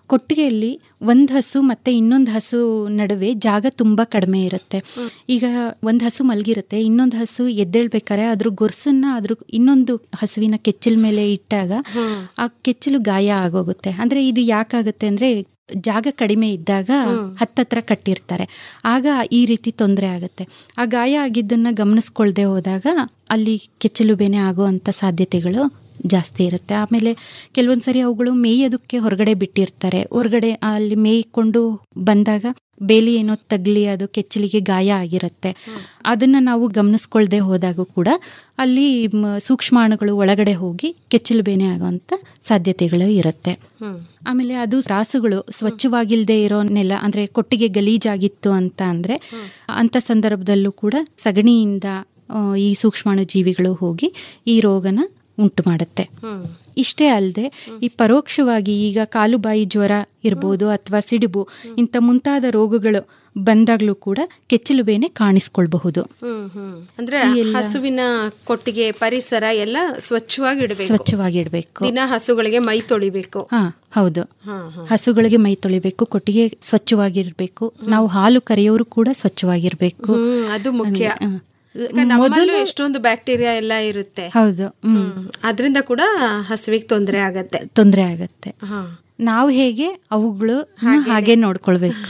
ಕೊಟ್ಟಿಗೆಯಲ್ಲಿ ಒಂದು ಹಸು ಮತ್ತೆ ಇನ್ನೊಂದು ಹಸು ನಡುವೆ ಜಾಗ ತುಂಬಾ ಕಡಿಮೆ ಇರುತ್ತೆ ಈಗ ಒಂದು ಹಸು ಮಲಗಿರುತ್ತೆ ಇನ್ನೊಂದು ಹಸು ಎದ್ದೇಳ್ಬೇಕಾದ್ರೆ ಅದ್ರ ಗೊರ್ಸನ್ನ ಅದ್ರ ಇನ್ನೊಂದು ಹಸುವಿನ ಕೆಚ್ಚಲ ಮೇಲೆ ಇಟ್ಟಾಗ ಆ ಕೆಚ್ಚಲು ಗಾಯ ಆಗೋಗುತ್ತೆ ಅಂದ್ರೆ ಇದು ಯಾಕಾಗುತ್ತೆ ಅಂದ್ರೆ ಜಾಗ ಕಡಿಮೆ ಇದ್ದಾಗ ಹತ್ತತ್ರ ಕಟ್ಟಿರ್ತಾರೆ ಆಗ ಈ ರೀತಿ ತೊಂದರೆ ಆಗುತ್ತೆ ಆ ಗಾಯ ಆಗಿದ್ದನ್ನ ಗಮನಿಸ್ಕೊಳ್ದೆ ಹೋದಾಗ ಅಲ್ಲಿ ಕೆಚ್ಚಲು ಬೇನೆ ಆಗುವಂಥ ಸಾಧ್ಯತೆಗಳು ಜಾಸ್ತಿ ಇರುತ್ತೆ ಆಮೇಲೆ ಕೆಲವೊಂದ್ಸರಿ ಅವುಗಳು ಮೇಯೋದಕ್ಕೆ ಹೊರಗಡೆ ಬಿಟ್ಟಿರ್ತಾರೆ ಹೊರಗಡೆ ಅಲ್ಲಿ ಮೇಯ್ಕೊಂಡು ಬಂದಾಗ ಬೇಲಿ ಏನೋ ತಗ್ಲಿ ಅದು ಕೆಚ್ಚಲಿಗೆ ಗಾಯ ಆಗಿರುತ್ತೆ ಅದನ್ನ ನಾವು ಗಮನಿಸ್ಕೊಳ್ದೆ ಹೋದಾಗ ಕೂಡ ಅಲ್ಲಿ ಮ, ಸೂಕ್ಷ್ಮಾಣುಗಳು ಒಳಗಡೆ ಹೋಗಿ ಕೆಚ್ಚಲು ಬೇನೆ ಆಗುವಂತ ಸಾಧ್ಯತೆಗಳು ಇರುತ್ತೆ ಆಮೇಲೆ ಅದು ರಾಸುಗಳು ಸ್ವಚ್ಛವಾಗಿಲ್ದೇ ಇರೋ ನೆಲ ಅಂದ್ರೆ ಕೊಟ್ಟಿಗೆ ಗಲೀಜಾಗಿತ್ತು ಅಂತ ಅಂದ್ರೆ ಅಂತ ಸಂದರ್ಭದಲ್ಲೂ ಕೂಡ ಸಗಣಿಯಿಂದ ಆ, ಈ ಸೂಕ್ಷ್ಮಾಣು ಜೀವಿಗಳು ಹೋಗಿ ಈ ರೋಗನ ಉಂಟು ಮಾಡುತ್ತೆ ಇಷ್ಟೇ ಅಲ್ಲದೆ ಈ ಪರೋಕ್ಷವಾಗಿ ಈಗ ಕಾಲುಬಾಯಿ ಜ್ವರ ಇರ್ಬೋದು ಅಥವಾ ಸಿಡಿಬು ಇಂಥ ಮುಂತಾದ ರೋಗಗಳು ಬಂದಾಗ್ಲೂ ಕೂಡ ಕೆಚ್ಚಲು ಬೇನೆ ಕಾಣಿಸ್ಕೊಳ್ಬಹುದು ಹ್ಮ್ ಹ್ಮ್ ಅಂದ್ರೆ ಈ ಎಲ್ಲ- ಹಸುವಿನ ಕೊಟ್ಟಿಗೆ ಪರಿಸರ ಎಲ್ಲ ಸ್ವಚ್ಛವಾಗಿ ಇಡಬೇಕು ಸ್ವಚ್ಛವಾಗಿಡ್ಬೇಕು ದಿನ ಹಸುಗಳಿಗೆ ಮೈ ತೊಳಿಬೇಕು ಹಾ ಹೌದು ಹಾ, ಹಾ. ಹಸುಗಳಿಗೆ ಮೈ ತೊಳಿಬೇಕು ಕೊಟ್ಟಿಗೆ ಸ್ವಚ್ಛವಾಗಿರ್ಬೇಕು ನಾವು ಹಾಲು ಕರೆಯೋರು ಕೂಡ ಸ್ವಚ್ಛವಾಗಿರ್ಬೇಕು ಹ್ಮ್ ಅದು ಮುಖ್ಯ ಹ. ಈಗ ನಮ್ಮಲ್ಲೂ ಎಷ್ಟೊಂದು ಬ್ಯಾಕ್ಟೀರಿಯಾ ಎಲ್ಲ ಇರುತ್ತೆ ಹೌದು ಹ್ಮ್ ಅದರಿಂದ ಕೂಡ ಹಸುವಿಗೆ ತೊಂದರೆ ಆಗತ್ತೆ ತೊಂದರೆ ಆಗತ್ತೆ ಹಾ ನಾವು ಹೇಗೆ ಅವುಗಳು ಹಾಗೆ ನೋಡ್ಕೊಳ್ಬೇಕು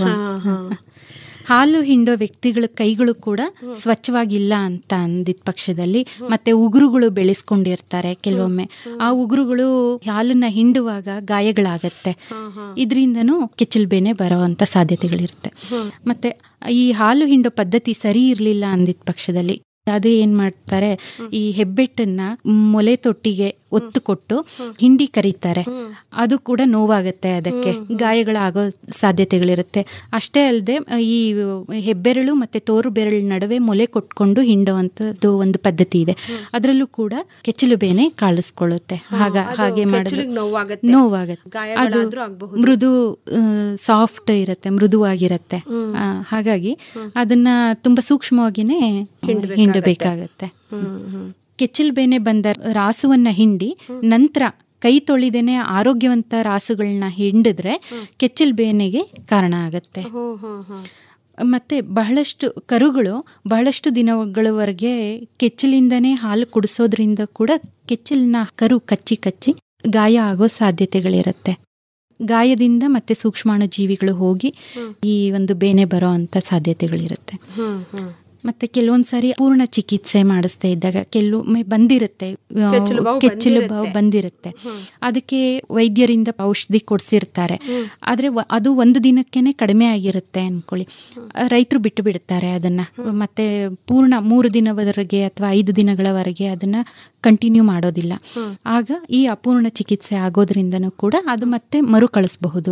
ಹಾಲು ಹಿಂಡೋ ವ್ಯಕ್ತಿಗಳ ಕೈಗಳು ಕೂಡ ಸ್ವಚ್ಛವಾಗಿಲ್ಲ ಅಂತ ಅಂದಿದ ಪಕ್ಷದಲ್ಲಿ ಮತ್ತೆ ಉಗುರುಗಳು ಬೆಳೆಸ್ಕೊಂಡಿರ್ತಾರೆ ಕೆಲವೊಮ್ಮೆ ಆ ಉಗುರುಗಳು ಹಾಲನ್ನ ಹಿಂಡುವಾಗ ಗಾಯಗಳಾಗತ್ತೆ ಇದರಿಂದನೂ ಕೆಚ್ಚಲು ಬೇನೆ ಬರುವಂತ ಸಾಧ್ಯತೆಗಳಿರುತ್ತೆ ಮತ್ತೆ ಈ ಹಾಲು ಹಿಂಡೋ ಪದ್ಧತಿ ಸರಿ ಇರಲಿಲ್ಲ ಅಂದಿದ ಪಕ್ಷದಲ್ಲಿ ಅದೇ ಏನ್ ಮಾಡ್ತಾರೆ ಈ ಹೆಬ್ಬೆಟ್ಟನ್ನ ಮೊಲೆ ತೊಟ್ಟಿಗೆ ಒತ್ತು ಕೊಟ್ಟು ಹಿಂಡಿ ಕರೀತಾರೆ ಅದು ಕೂಡ ನೋವಾಗತ್ತೆ ಅದಕ್ಕೆ ಗಾಯಗಳಾಗೋ ಸಾಧ್ಯತೆಗಳಿರುತ್ತೆ ಅಷ್ಟೇ ಅಲ್ಲದೆ ಈ ಹೆಬ್ಬೆರಳು ಮತ್ತೆ ತೋರು ಬೆರಳು ನಡುವೆ ಮೊಲೆ ಕೊಟ್ಕೊಂಡು ಹಿಂಡುವಂಥದ್ದು ಒಂದು ಪದ್ಧತಿ ಇದೆ ಅದರಲ್ಲೂ ಕೂಡ ಕೆಚ್ಚಲು ಬೇನೆ ಕಾಳಿಸ್ಕೊಳ್ಳುತ್ತೆ ಹಾಗ ಹಾಗೆ ಮಾಡಿದ್ರೆ ಕೆಚ್ಚಲಿಗೆ ನೋವಾಗತ್ತೆ. ನೋವಾಗತ್ತೆ ಅದು ಗಾಯಗಳಾದ್ರೂ ಆಗ್ಬಹುದು. ಮೃದು ಸಾಫ್ಟ್ ಇರುತ್ತೆ ಮೃದುವಾಗಿರತ್ತೆ ಆ, ಹಾಗಾಗಿ ಅದನ್ನ ತುಂಬಾ ಸೂಕ್ಷ್ಮವಾಗಿನೇ ಹಿಂಡಬೇಕಾಗತ್ತೆ ಕೆಚ್ಚಲು ಬೇನೆ ಬಂದ ರಾಸುವನ್ನ ಹಿಂಡಿ ನಂತರ ಕೈ ತೊಳಿದೇನೆ ಆರೋಗ್ಯವಂತ ರಾಸುಗಳನ್ನ ಹಿಂಡಿದ್ರೆ ಕೆಚ್ಚಲು ಬೇನೆಗೆ ಕಾರಣ ಆಗತ್ತೆ ಹೋ ಹೋ ಹೋ ಮತ್ತೆ ಬಹಳಷ್ಟು ಕರುಗಳು ಬಹಳಷ್ಟು ದಿನಗಳವರೆಗೆ ಕೆಚ್ಚಲಿಂದನೇ ಹಾಲು ಕುಡಿಸೋದ್ರಿಂದ ಕೂಡ ಕೆಚ್ಚಲಿನ ಕರು ಕಚ್ಚಿ ಕಚ್ಚಿ ಗಾಯ ಆಗೋ ಸಾಧ್ಯತೆಗಳಿರುತ್ತೆ ಗಾಯದಿಂದ ಮತ್ತೆ ಸೂಕ್ಷ್ಮಾಣು ಜೀವಿಗಳು ಹೋಗಿ ಈ ಒಂದು ಬೇನೆ ಬರೋ ಅಂತ ಸಾಧ್ಯತೆಗಳಿರುತ್ತೆ ಹ್ಮ್ ಹ್ಮ್ ಮತ್ತೆ ಕೆಲವೊಂದ್ ಸಾರಿ ಪೂರ್ಣ ಚಿಕಿತ್ಸೆ ಮಾಡಿಸ್ತಾ ಇದ್ದಾಗ ಕೆಲವೊಮ್ಮೆ ಬಂದಿರುತ್ತೆ ಆ, ಕೆಚ್ಚಲು ಬಾವು ಕೆಚ್ಚಲು ಬಂದಿರುತ್ತೆ. ಬಾವು ಬಂದಿರುತ್ತೆ ಅದಕ್ಕೆ ವೈದ್ಯರಿಂದ ಔಷಧಿ ಕೊಡ್ಸಿರ್ತಾರೆ ಆದ್ರೆ ವ- ಅದು ಒಂದು ದಿನಕ್ಕೇನೆ ಕಡಿಮೆ ಆಗಿರುತ್ತೆ ಅನ್ಕೊಳ್ಳಿ ರೈತರು ಬಿಟ್ಟು ಬಿಡುತ್ತಾರೆ ಅದನ್ನ ಮತ್ತೆ ಪೂರ್ಣ ಮೂರು ದಿನವರೆಗೆ ಅಥವಾ ಐದು ದಿನಗಳವರೆಗೆ ಅದನ್ನ ಕಂಟಿನ್ಯೂ ಮಾಡೋದಿಲ್ಲ ಆಗ ಈ ಅಪೂರ್ಣ ಚಿಕಿತ್ಸೆ ಆಗೋದ್ರಿಂದನೂ ಕೂಡ ಅದು ಮತ್ತೆ ಮರುಕಳಿಸಬಹುದು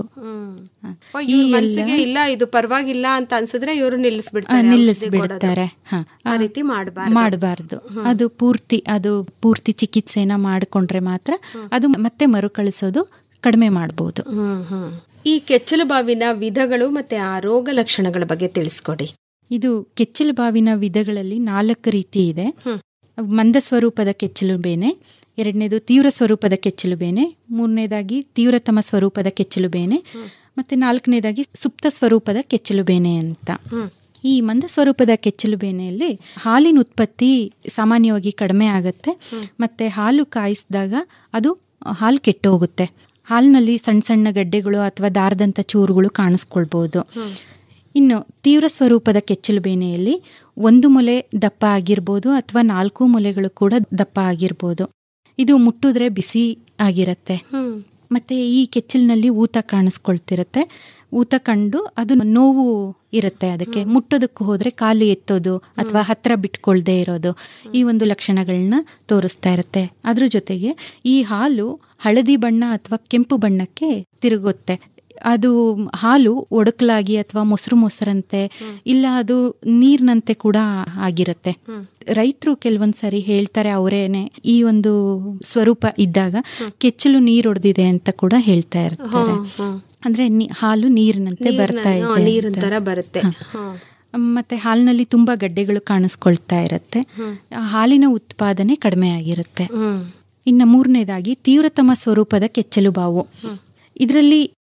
ಓ, ಇವ್ರ ಮನ್ಸಿಗೆ ಇಲ್ಲ ಇದು ಪರವಾಗಿಲ್ಲ ಅಂತ ಅನ್ಸಿದ್ರೆ ಇವರು ನಿಲ್ಲಿಸ್ಬಿಡ್ತಾರೆ ಔಷಧಿ ನಿಲ್ಲಿಸ್ಬಿಡ್ತಾರೆ ಹ. ಆ ರೀತಿ ಮಾಡಬಾರ್ದು ಮಾಡಬಾರ್ದು ಅದು ಪೂರ್ತಿ ಅದು ಪೂರ್ತಿ ಚಿಕಿತ್ಸೆನ ಮಾಡಿಕೊಂಡ್ರೆ ಮಾತ್ರ ಅದು ಮತ್ತೆ ಮರುಕಳಿಸೋದು ಕಡಿಮೆ ಮಾಡಬಹುದು ಹ್ಮ್ ಹ್ಮ್ ಈ ಕೆಚ್ಚಲು ಬಾವಿನ ವಿಧಗಳು ಮತ್ತೆ ಆ ರೋಗ ಲಕ್ಷಣಗಳ ಬಗ್ಗೆ ತಿಳಿಸ್ಕೊಡಿ ಇದು ಕೆಚ್ಚಲು ಬಾವಿನ ವಿಧಗಳಲ್ಲಿ ನಾಲ್ಕು ರೀತಿ ಇದೆ ಮಂದ ಸ್ವರೂಪದ ಕೆಚ್ಚಲು ಬೇನೆ ಎರಡನೇದು ತೀವ್ರ ಸ್ವರೂಪದ ಕೆಚ್ಚಲು ಬೇನೆ ಮೂರನೇದಾಗಿ ತೀವ್ರತಮ ಸ್ವರೂಪದ ಕೆಚ್ಚಲು ಬೇನೆ ಮತ್ತೆ ನಾಲ್ಕನೇದಾಗಿ ಸುಪ್ತ ಸ್ವರೂಪದ ಕೆಚ್ಚಲು ಬೇನೆ ಅಂತ ಈ ಮಂದ ಸ್ವರೂಪದ ಕೆಚ್ಚಲು ಬೇನೆಯಲ್ಲಿ ಹಾಲಿನ ಉತ್ಪತ್ತಿ ಸಾಮಾನ್ಯವಾಗಿ ಕಡಿಮೆ ಆಗುತ್ತೆ ಮತ್ತೆ ಹಾಲು ಕಾಯಿಸಿದಾಗ ಅದು ಹಾಲು ಕೆಟ್ಟು ಹೋಗುತ್ತೆ ಹಾಲಿನಲ್ಲಿ ಸಣ್ಣ ಸಣ್ಣ ಗಡ್ಡೆಗಳು ಅಥವಾ ದಾರದಂತ ಚೂರುಗಳು ಕಾಣಿಸ್ಕೊಳ್ಬಹುದು ಇನ್ನು ತೀವ್ರ ಸ್ವರೂಪದ ಕೆಚ್ಚಲು ಬೇನೆಯಲ್ಲಿ ಒಂದು ಮೊಲೆ ದಪ್ಪ ಆಗಿರ್ಬೋದು ಅಥವಾ ನಾಲ್ಕು ಮೊಲೆಗಳು ಕೂಡ ದಪ್ಪ ಆಗಿರ್ಬೋದು ಇದು ಮುಟ್ಟಿದ್ರೆ ಬಿಸಿ ಆಗಿರತ್ತೆ ಮತ್ತೆ ಈ ಕೆಚ್ಚಲಿನಲ್ಲಿ ಊತ ಕಾಣಿಸ್ಕೊಳ್ತಿರತ್ತೆ ಊತ ಕಂಡು ಅದು ನೋವು ಇರುತ್ತೆ ಅದಕ್ಕೆ ಮುಟ್ಟೋದಕ್ಕೆ ಹೋದ್ರೆ ಕಾಲು ಎತ್ತೋದು ಅಥವಾ ಹತ್ರ ಬಿಟ್ಕೊಳ್ದೇ ಇರೋದು ಈ ಒಂದು ಲಕ್ಷಣಗಳನ್ನ ತೋರಿಸ್ತಾ ಇರುತ್ತೆ ಅದ್ರ ಜೊತೆಗೆ ಈ ಹಾಲು ಹಳದಿ ಬಣ್ಣ ಅಥವಾ ಕೆಂಪು ಬಣ್ಣಕ್ಕೆ ತಿರುಗುತ್ತೆ ಅದು ಹಾಲು ಒಡಕಲಾಗಿ ಅಥವಾ ಮೊಸರು ಮೊಸರಂತೆ ಇಲ್ಲ ಅದು ನೀರ್ನಂತೆ ಕೂಡ ಆಗಿರುತ್ತೆ ರೈತರು ಕೆಲವೊಂದ್ ಸರಿ ಹೇಳ್ತಾರೆ ಅವರೇನೆ ಈ ಒಂದು ಸ್ವರೂಪ ಇದ್ದಾಗ ಕೆಚ್ಚಲು ನೀರ್ ಹೊಡೆದಿದೆ ಅಂತ ಕೂಡ ಹೇಳ್ತಾ ಇರ್ತಾರೆ ಅಂದ್ರೆ ನೀ- ಹಾಲು ನೀರಿನಂತೆ ಬರ್ತಾ ಹಾ, ಇದೆ ನೀರಿನ ಅಂತ. ತರ ಬರುತ್ತೆ ಹಾ. ಮತ್ತೆ ಹಾಲಿನಲ್ಲಿ ತುಂಬಾ ಗಡ್ಡೆಗಳು ಕಾಣಿಸ್ಕೊಳ್ತಾ ಇರುತ್ತೆ ಆ ಹಾಲಿನ ಉತ್ಪಾದನೆ ಕಡಿಮೆ ಆಗಿರುತ್ತೆ ಇನ್ನು ಮೂರನೇದಾಗಿ ತೀವ್ರತಮ ಸ್ವರೂಪದ ಕೆಚ್ಚಲು ಬಾವು ಇದರಲ್ಲಿ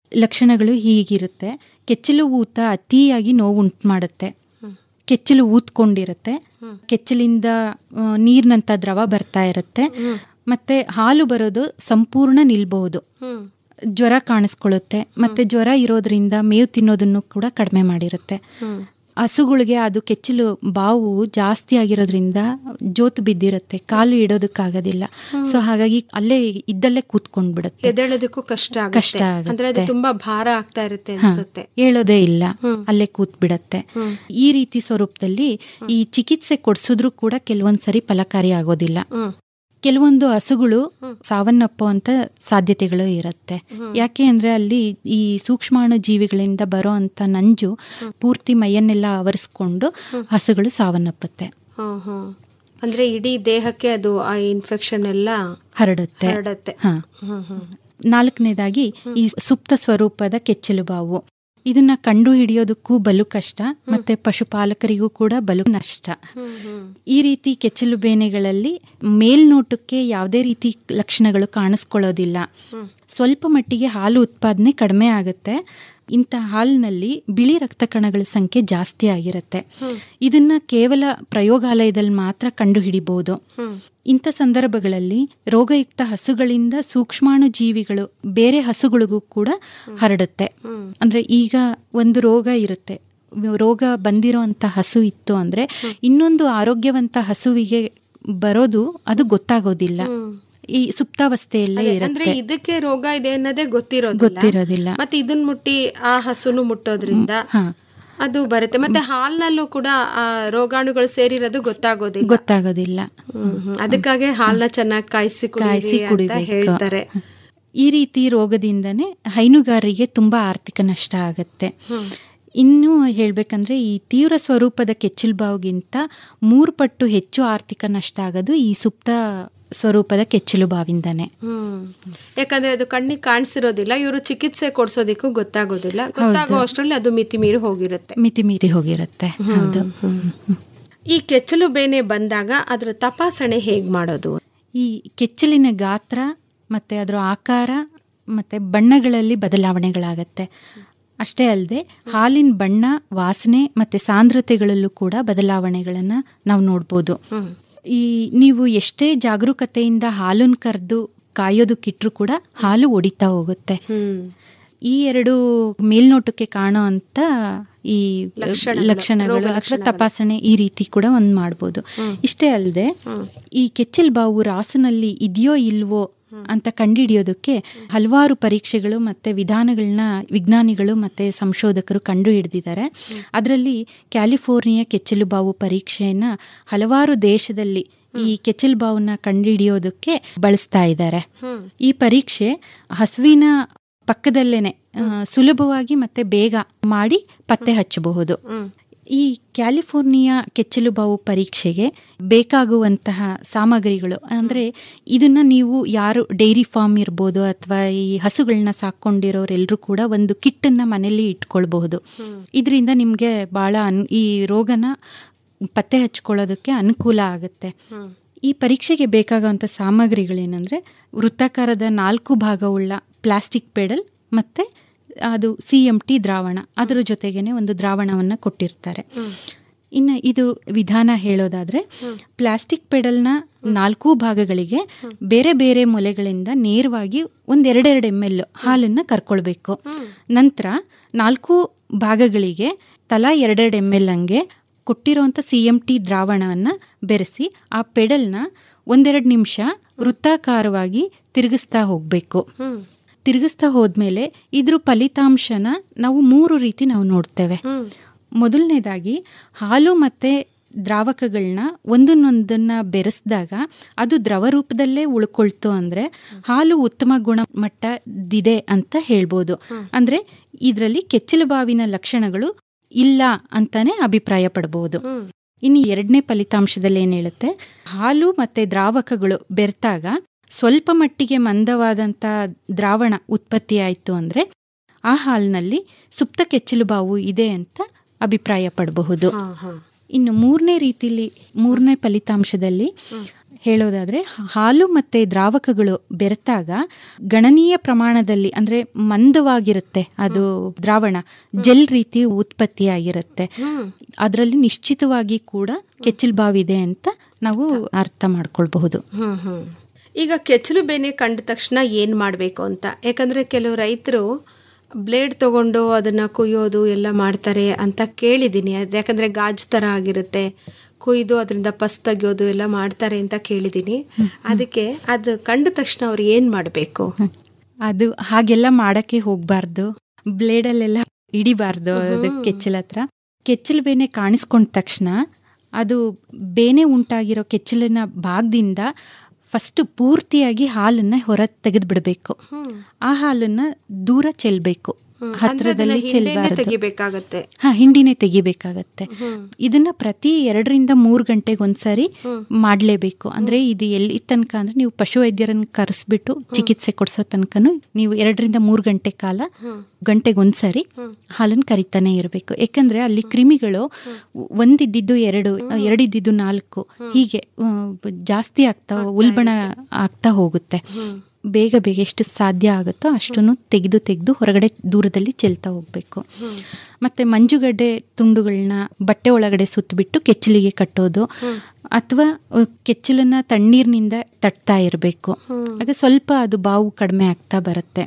ಲಕ್ಷಣಗಳು ಹೀಗಿರುತ್ತೆ ಕೆಚ್ಚಲು ಊತ ಅತಿಯಾಗಿ ನೋವು ಉಂಟು ಮಾಡುತ್ತೆ ಕೆಚ್ಚಲು ಊದ್ಕೊಂಡಿರುತ್ತೆ ಕೆಚ್ಚಲಿಂದ ಆ, ನೀರಿನಂಥ ದ್ರವ ಬರ್ತಾ ಇರುತ್ತೆ ಮತ್ತೆ ಹಾಲು ಬರೋದು ಸಂಪೂರ್ಣ ನಿಲ್ಬಹುದು ಜ್ವರ ಕಾಣಿಸ್ಕೊಳ್ಳುತ್ತೆ ಮತ್ತೆ ಜ್ವರ ಇರೋದ್ರಿಂದ ಮೇವು ತಿನ್ನೋದನ್ನು ಕೂಡ ಕಡಿಮೆ ಮಾಡಿರುತ್ತೆ ಹಸುಗಳಿಗೆ ಅದು ಕೆಚ್ಚಲು ಬಾವು ಜಾಸ್ತಿ ಆಗಿರೋದ್ರಿಂದ ಜೋತು ಬಿದ್ದಿರುತ್ತೆ ಕಾಲು ಇಡೋದಕ್ಕಾಗೋದಿಲ್ಲ ಸೊ ಹಾಗಾಗಿ ಅಲ್ಲೇ ಇದ್ದಲ್ಲೇ ಕೂತ್ಕೊಂಡ್ ಬಿಡುತ್ತೆ ಎದ್ದೇಳೋದಕ್ಕೂ ಕಷ್ಟ ಕಷ್ಟ ಆಗುತ್ತೆ ಅಂದ್ರೆ ಅದು ಆಗುತ್ತೆ. ತುಂಬಾ ಭಾರ ಆಗ್ತಾ ಇರುತ್ತೆ ಹಾ, ಅನ್ಸುತ್ತೆ ಹೇಳೋದೇ ಇಲ್ಲ ಅಲ್ಲೇ ಕೂತ್ ಬಿಡತ್ತೆ ಈ ರೀತಿ ಸ್ವರೂಪದಲ್ಲಿ ಈ ಚಿಕಿತ್ಸೆ ಕೊಡ್ಸಿದ್ರು ಕೂಡ ಕೆಲವೊಂದ್ಸರಿ ಫಲಕಾರಿ ಆಗೋದಿಲ್ಲ ಕೆಲವೊಂದು ಹಸುಗಳು ಸಾವನ್ನಪ್ಪುವಂತ ಸಾಧ್ಯತೆಗಳು ಇರುತ್ತೆ ಯಾಕೆ ಅಂದ್ರೆ ಅಲ್ಲಿ ಈ ಸೂಕ್ಷ್ಮಾಣು ಜೀವಿಗಳಿಂದ ಬರೋ ಅಂತ ನಂಜು ಪೂರ್ತಿ ಮೈಯನ್ನೆಲ್ಲ ಆವರಿಸ್ಕೊಂಡು ಹಸುಗಳು ಸಾವನ್ನಪ್ಪುತ್ತೆ ಹ್ಮ್ ಹ್ಮ್ ಅಂದ್ರೆ ಇಡೀ ದೇಹಕ್ಕೆ ಅದು ಆ ಇನ್ಫೆಕ್ಷನ್ ಎಲ್ಲ ಹರಡುತ್ತೆ ಹರಡುತ್ತೆ ಹಾ. ಹ್ಮ್ ಹ್ಮ್ ನಾಲ್ಕನೇದಾಗಿ ಈ ಸುಪ್ತ ಸ್ವರೂಪದ ಕೆಚ್ಚಲು ಬಾವು ಇದನ್ನ ಕಂಡು ಹಿಡಿಯೋದಕ್ಕೂ ಬಲು ಕಷ್ಟ ಮತ್ತೆ ಪಶುಪಾಲಕರಿಗೂ ಕೂಡ ಬಲು ನಷ್ಟ ಈ ರೀತಿ ಕೆಚ್ಚಲು ಬೇನೆಗಳಲ್ಲಿ ಮೇಲ್ನೋಟಕ್ಕೆ ಯಾವುದೇ ರೀತಿ ಲಕ್ಷಣಗಳು ಕಾಣಿಸ್ಕೊಳ್ಳೋದಿಲ್ಲ ಸ್ವಲ್ಪ ಮಟ್ಟಿಗೆ ಹಾಲು ಉತ್ಪಾದನೆ ಕಡಿಮೆ ಆಗುತ್ತೆ ಇಂಥ ಹಾಲಿನಲ್ಲಿ ಬಿಳಿ ರಕ್ತ ಕಣಗಳ ಸಂಖ್ಯೆ ಜಾಸ್ತಿ ಆಗಿರುತ್ತೆ ಇದನ್ನ ಕೇವಲ ಪ್ರಯೋಗಾಲಯದಲ್ಲಿ ಮಾತ್ರ ಕಂಡು ಹಿಡಿಬಹುದು ಇಂಥ ಸಂದರ್ಭಗಳಲ್ಲಿ ರೋಗಯುಕ್ತ ಹಸುಗಳಿಂದ ಸೂಕ್ಷ್ಮಾಣು ಜೀವಿಗಳು ಬೇರೆ ಹಸುಗಳಿಗೂ ಕೂಡ ಹರಡುತ್ತೆ ಅಂದ್ರೆ ಈಗ ಒಂದು ರೋಗ ಇರುತ್ತೆ ರೋಗ ಬಂದಿರೋ ಅಂತ ಹಸು ಇತ್ತು ಅಂದ್ರೆ ಇನ್ನೊಂದು ಆರೋಗ್ಯವಂತ ಹಸುವಿಗೆ ಬರೋದು ಅದು ಗೊತ್ತಾಗೋದಿಲ್ಲ ಈ ಸುಪ್ತಾವಸ್ಥೆಯಲ್ಲೇ ಅಂದ್ರೆ ಇರುತ್ತೆ ಇದಕ್ಕೆ ರೋಗ ಇದೆ ಅನ್ನೋದೇ ಗೊತ್ತಿರೋದಿಲ್ಲ ಗೊತ್ತಿರೋದಿಲ್ಲ ಮತ್ತೆ ಇದನ್ ಮುಟ್ಟಿ ಆ ಹಸುನು ಮುಟ್ಟೋದ್ರಿಂದ ಅದು ಬರುತ್ತೆ ಮತ್ತೆ ಹಾಲ್ನಲ್ಲೂ ಕೂಡ ಆ ರೋಗಾಣುಗಳು ಸೇರಿರೋದು ಗೊತ್ತಾಗೋದಿಲ್ಲ ಗೊತ್ತಾಗೋದಿಲ್ಲ ಹ್ಮ್, ಹ್ಮ್. ಅದಕ್ಕಾಗಿ ಹಾಲ್ನ ಚೆನ್ನಾಗಿ ಕಾಯಿಸಿ ಕಾಯಿಸಿ ಕುಡಿಯಿರಿ ಅಂತ ಕುಡಿಬೇಕು ಹೇಳ್ತಾರೆ ಈ ರೀತಿ ರೋಗದಿಂದನೇ ಹೈನುಗಾರರಿಗೆ ತುಂಬಾ ಆರ್ಥಿಕ ನಷ್ಟ ಆಗತ್ತೆ ಇನ್ನು ಹೇಳ್ಬೇಕಂದ್ರೆ ಈ ತೀವ್ರ ಸ್ವರೂಪದ ಕೆಚ್ಚಲುಬಾವಿಗಿಂತ ಮೂರು ಪಟ್ಟು ಹೆಚ್ಚು ಆರ್ಥಿಕ ನಷ್ಟ ಆಗೋದು ಈ ಸುಪ್ತ ಸ್ವರೂಪದ ಕೆಚ್ಚಲುಬಾವಿಂದಾನೆ ಹ್ಮ್ ಯಾಕಂದ್ರೆ ಅದು ಕಣ್ಣಿಗೆ ಕಾಣಿಸಿರೋದಿಲ್ಲ ಇವರು ಚಿಕಿತ್ಸೆ ಕೊಡ್ಸೋದಿಕ್ಕೂ ಗೊತ್ತಾಗೋದಿಲ್ಲ ಗೊತ್ತಾಗೋ ಅಷ್ಟರಲ್ಲಿ ಅದು ಮಿತಿ ಮೀರಿ ಹೋಗಿರುತ್ತೆ ಮಿತಿ ಮೀರಿ ಹೋಗಿರುತ್ತೆ ಹೌದು ಈ ಕೆಚ್ಚಲು ಬೇನೆ ಬಂದಾಗ ಅದರ ತಪಾಸಣೆ ಹೇಗ್ ಮಾಡೋದು ಈ ಕೆಚ್ಚಲಿನ ಗಾತ್ರ ಮತ್ತೆ ಅದರ ಆಕಾರ ಮತ್ತೆ ಬಣ್ಣಗಳಲ್ಲಿ ಬದಲಾವಣೆಗಳಾಗತ್ತೆ ಅಷ್ಟೇ ಅಲ್ಲದೆ ಹಾಲಿನ ಬಣ್ಣ ವಾಸನೆ ಮತ್ತೆ ಸಾಂದ್ರತೆಗಳಲ್ಲೂ ಕೂಡ ಬದಲಾವಣೆಗಳನ್ನ ನಾವು ನೋಡ್ಬೋದು ಈ ನೀವು ಎಷ್ಟೇ ಜಾಗರೂಕತೆಯಿಂದ ಹಾಲನ್ನು ಕರೆದು ಕಾಯೋದಕ್ಕಿಟ್ರು ಕೂಡ ಹಾಲು ಒಡಿತಾ ಹೋಗುತ್ತೆ ಈ ಎರಡು ಮೇಲ್ನೋಟಕ್ಕೆ ಕಾಣೋ ಅಂತ ಈ ಲಕ್ಷಣಗಳು, ಲಕ್ಷಣಗಳು ರೋಗ ಅಥವಾ ಲಕ್ಷಣಗಳು. ತಪಾಸಣೆ ಈ ರೀತಿ ಕೂಡ ಒಂದ್ ಮಾಡ್ಬೋದು ಇಷ್ಟೇ ಅಲ್ಲದೆ ಈ ಕೆಚ್ಚಲ್ ಬಾವು ರಾಸುನಲ್ಲಿ ಇದೆಯೋ ಇಲ್ವೋ ಅಂತ ಕಂಡುಹಿಡಿಯೋದಕ್ಕೆ ಹಲವಾರು ಪರೀಕ್ಷೆಗಳು ಮತ್ತೆ ವಿಧಾನಗಳನ್ನ ವಿಜ್ಞಾನಿಗಳು ಮತ್ತೆ ಸಂಶೋಧಕರು ಕಂಡು ಹಿಡಿದಿದ್ದಾರೆ ಅದರಲ್ಲಿ ಕ್ಯಾಲಿಫೋರ್ನಿಯಾ ಕೆಚ್ಚಲು ಬಾವು ಪರೀಕ್ಷೆಯನ್ನ ಹಲವಾರು ದೇಶದಲ್ಲಿ ಈ ಕೆಚ್ಚಲು ಬಾವನ್ನ ಕಂಡುಹಿಡಿಯೋದಕ್ಕೆ ಬಳಸ್ತಾ ಇದ್ದಾರೆ ಈ ಪರೀಕ್ಷೆ ಹಸುವಿನ ಪಕ್ಕದಲ್ಲೇನೆ ಆ, ಸುಲಭವಾಗಿ ಮತ್ತೆ ಬೇಗ ಮಾಡಿ ಪತ್ತೆ ಹಚ್ಚಬಹುದು ಈ ಕ್ಯಾಲಿಫೋರ್ನಿಯಾ ಕೆಚ್ಚಲು ಬಾವು ಪರೀಕ್ಷೆಗೆ ಬೇಕಾಗುವಂತಹ ಸಾಮಗ್ರಿಗಳು ಅಂದ್ರೆ ಇದನ್ನ ನೀವು ಯಾರು ಡೈರಿ ಫಾರ್ಮ್ ಇರ್ಬೋದು ಅಥವಾ ಈ ಹಸುಗಳನ್ನ ಸಾಕೊಂಡಿರೋರೆಲ್ಲರೂ ಕೂಡ ಒಂದು ಕಿಟ್ಟನ್ನ ಮನೆಯಲ್ಲಿ ಇಟ್ಕೊಳ್ಬಹುದು ಇದರಿಂದ ನಿಮ್ಗೆ ಬಹಳ ಅನ್ ಈ ರೋಗನ ಪತ್ತೆ ಹಚ್ಕೊಳ್ಳೋದಕ್ಕೆ ಅನುಕೂಲ ಆಗುತ್ತೆ ಈ ಪರೀಕ್ಷೆಗೆ ಬೇಕಾಗುವಂಥ ಸಾಮಗ್ರಿಗಳೇನೆಂದರೆ ವೃತ್ತಾಕಾರದ ನಾಲ್ಕು ಭಾಗವುಳ್ಳ ಪ್ಲಾಸ್ಟಿಕ್ ಪೆಡಲ್ ಮತ್ತೆ ಅದು ಸಿ ಎಂ ಟಿ ದ್ರಾವಣ ಅದರ ಜೊತೆಗೇನೆ ಒಂದು ದ್ರಾವಣವನ್ನು ಕೊಟ್ಟಿರ್ತಾರೆ ಇನ್ನು ಇದು ವಿಧಾನ ಹೇಳೋದಾದ್ರೆ ಪ್ಲಾಸ್ಟಿಕ್ ಪೆಡಲ್ನ ನಾಲ್ಕು ಭಾಗಗಳಿಗೆ ಬೇರೆ ಬೇರೆ ಮೊಲೆಗಳಿಂದ ನೇರವಾಗಿ ಒಂದೆರಡೆರಡು ಎಮ್ ಎಲ್ ಹಾಲನ್ನು ಕರ್ಕೊಳ್ಬೇಕು ನಂತರ ನಾಲ್ಕು ಭಾಗಗಳಿಗೆ ತಲಾ ಎರಡೆರಡು ಎಮ್ ಎಲ್ ಹಂಗೆ ಕೊಟ್ಟಿರುವಂಥ ಸಿ ಎಂ ಟಿ ದ್ರಾವಣವನ್ನು ಬೆರೆಸಿ ಆ ಪೆಡಲ್ನ ಒಂದೆರಡು ನಿಮಿಷ ವೃತ್ತಾಕಾರವಾಗಿ ತಿರುಗಿಸ್ತಾ ಹೋಗಬೇಕು ತಿರುಗಿಸ್ತಾ ಹೋದ್ಮೇಲೆ ಇದ್ರ ಫಲಿತಾಂಶನ ನಾವು ಮೂರು ರೀತಿ ನಾವು ನೋಡ್ತೇವೆ ಮೊದಲನೇದಾಗಿ ಹಾಲು ಮತ್ತೆ ದ್ರಾವಕಗಳನ್ನ ಒಂದನ್ನೊಂದನ್ನ ಬೆರೆಸಿದಾಗ ಅದು ದ್ರವ ರೂಪದಲ್ಲೇ ಉಳ್ಕೊಳ್ತು ಅಂದ್ರೆ ಹಾಲು ಉತ್ತಮ ಗುಣಮಟ್ಟದಿದೆ ಅಂತ ಹೇಳ್ಬೋದು ಅಂದ್ರೆ ಇದರಲ್ಲಿ ಕೆಚ್ಚಲು ಬಾವಿನ ಲಕ್ಷಣಗಳು ಇಲ್ಲ ಅಂತಾನೆ ಅಭಿಪ್ರಾಯ ಪಡಬಹುದು ಇನ್ನು ಎರಡನೇ ಫಲಿತಾಂಶದಲ್ಲಿ ಏನ್ ಹೇಳುತ್ತೆ ಹಾಲು ಮತ್ತೆ ದ್ರಾವಕಗಳು ಬೆರ್ತಾಗ ಸ್ವಲ್ಪ ಮಟ್ಟಿಗೆ ಮಂದವಾದಂತ ದ್ರಾವಣ ಉತ್ಪತ್ತಿ ಆಯ್ತು ಅಂದ್ರೆ ಆ ಹಾಲಿನಲ್ಲಿ ಸುಪ್ತ ಕೆಚ್ಚಲು ಬಾವು ಇದೆ ಅಂತ ಅಭಿಪ್ರಾಯ ಪಡಬಹುದು ಇನ್ನು ಮೂರನೇ ರೀತಿಲಿ ಮೂರನೇ ಫಲಿತಾಂಶದಲ್ಲಿ ಹೇಳೋದಾದ್ರೆ ಹಾಲು ಮತ್ತೆ ದ್ರಾವಕಗಳು ಬೆರೆತಾಗ ಗಣನೀಯ ಪ್ರಮಾಣದಲ್ಲಿ ಅಂದ್ರೆ ಮಂದವಾಗಿರುತ್ತೆ ಅದು ದ್ರಾವಣ ಜೆಲ್ ರೀತಿ ಉತ್ಪತ್ತಿಯಾಗಿರುತ್ತೆ ಅದರಲ್ಲಿ ನಿಶ್ಚಿತವಾಗಿ ಕೂಡ ಕೆಚ್ಚಲು ಬಾವಿದೆ ಅಂತ ನಾವು ಅರ್ಥ ಮಾಡ್ಕೊಳ್ಬಹುದು ಹ್ಮ್ ಹ್ಮ್ ಈಗ ಕೆಚ್ಚಲು ಬೇನೆ ಕಂಡ ತಕ್ಷಣ ಏನು ಮಾಡಬೇಕು ಅಂತ ಯಾಕಂದರೆ ಕೆಲವು ರೈತರು ಬ್ಲೇಡ್ ತಗೊಂಡು ಅದನ್ನು ಕುಯ್ಯೋದು ಎಲ್ಲ ಮಾಡ್ತಾರೆ ಅಂತ ಕೇಳಿದ್ದೀನಿ ಅದು ಯಾಕಂದರೆ ಗಾಜು ಥರ ಆಗಿರುತ್ತೆ ಕುಯ್ದು ಅದರಿಂದ ಪಸ್ ತೆಗಿಯೋದು ಎಲ್ಲ ಮಾಡ್ತಾರೆ ಅಂತ ಕೇಳಿದ್ದೀನಿ ಅದಕ್ಕೆ ಅದು ಕಂಡ ತಕ್ಷಣ ಅವ್ರು ಏನು ಮಾಡಬೇಕು ಅದು ಹಾಗೆಲ್ಲ ಮಾಡಕ್ಕೆ ಹೋಗ್ಬಾರ್ದು ಬ್ಲೇಡಲ್ಲೆಲ್ಲ ಹಿಡಿಬಾರ್ದು ಅದು ಹ್ಮ್. ಕೆಚ್ಚಲ ಹತ್ರ ಕೆಚ್ಚಲು ಬೇನೆ ಕಾಣಿಸ್ಕೊಂಡ ತಕ್ಷಣ ಅದು ಬೇನೆ ಉಂಟಾಗಿರೋ ಕೆಚ್ಚಲಿನ ಭಾಗದಿಂದ ಫಸ್ಟ್ ಪೂರ್ತಿಯಾಗಿ ಹಾಲನ್ನ ಹೊರ ತೆಗೆದು ಬಿಡಬೇಕು ಆ ಹಾಲನ್ನ ದೂರ ಚೆಲ್ಬೇಕು ಹತ್ರದಲ್ಲಿ ಚೆಲ್ಬಾರ್ದು ತೆಗಿಬೇಕಾಗತ್ತೆ ಹಾ ಹಿಂಡಿನೇ ತೆಗಿಬೇಕಾಗತ್ತೆ ಇದನ್ನ ಪ್ರತಿ ಎರಡರಿಂದ ಮೂರು ಗಂಟೆಗೆ ಒಂದ್ಸರಿ ಮಾಡ್ಲೇಬೇಕು ಅಂದ್ರೆ ಇದು ಎಲ್ಲಿ ತನಕ ಅಂದ್ರೆ ನೀವು ಪಶುವೈದ್ಯರನ್ನ ಕರೆಸ್ಬಿಟ್ಟು ಚಿಕಿತ್ಸೆ ಕೊಡ್ಸೋ ತನಕನು ನೀವು ಎರಡರಿಂದ ಮೂರು ಗಂಟೆ ಕಾಲ ಗಂಟೆಗೆ ಒಂದ್ಸರಿ ಹಾಲನ್ನು ಕರಿತಾನೆ ಇರಬೇಕು ಯಾಕಂದ್ರೆ ಅಲ್ಲಿ ಕ್ರಿಮಿಗಳು ಒಂದಿದ್ದಿದ್ದು ಎರಡು ಎರಡಿದ್ದಿದ್ದು ನಾಲ್ಕು ಹೀಗೆ ಆ, ಜಾಸ್ತಿ ಆಗ್ತಾ ಉಲ್ಬಣ ಆಗ್ತಾ ಹೋಗುತ್ತೆ ಬೇಗ ಬೇಗ ಎಷ್ಟು ಸಾಧ್ಯ ಆಗುತ್ತೋ ಅಷ್ಟನ್ನು ತೆಗೆದು ತೆಗೆದು ಹೊರಗಡೆ ದೂರದಲ್ಲಿ ಚೆಲ್ತಾ ಹೋಗ್ಬೇಕು ಮತ್ತೆ ಮಂಜುಗಡ್ಡೆ ತುಂಡುಗಳನ್ನ ಬಟ್ಟೆ ಒಳಗಡೆ ಸುತ್ತಬಿಟ್ಟು ಕೆಚ್ಚಲಿಗೆ ಕಟ್ಟೋದು ಅಥವಾ ಅಹ್, ಕೆಚ್ಚಲನ್ನ ತಣ್ಣೀರಿನಿಂದ ತಟ್ತಾ ಇರಬೇಕು ಆಗ ಸ್ವಲ್ಪ ಅದು ಬಾವು ಕಡಿಮೆ ಆಗ್ತಾ ಬರುತ್ತೆ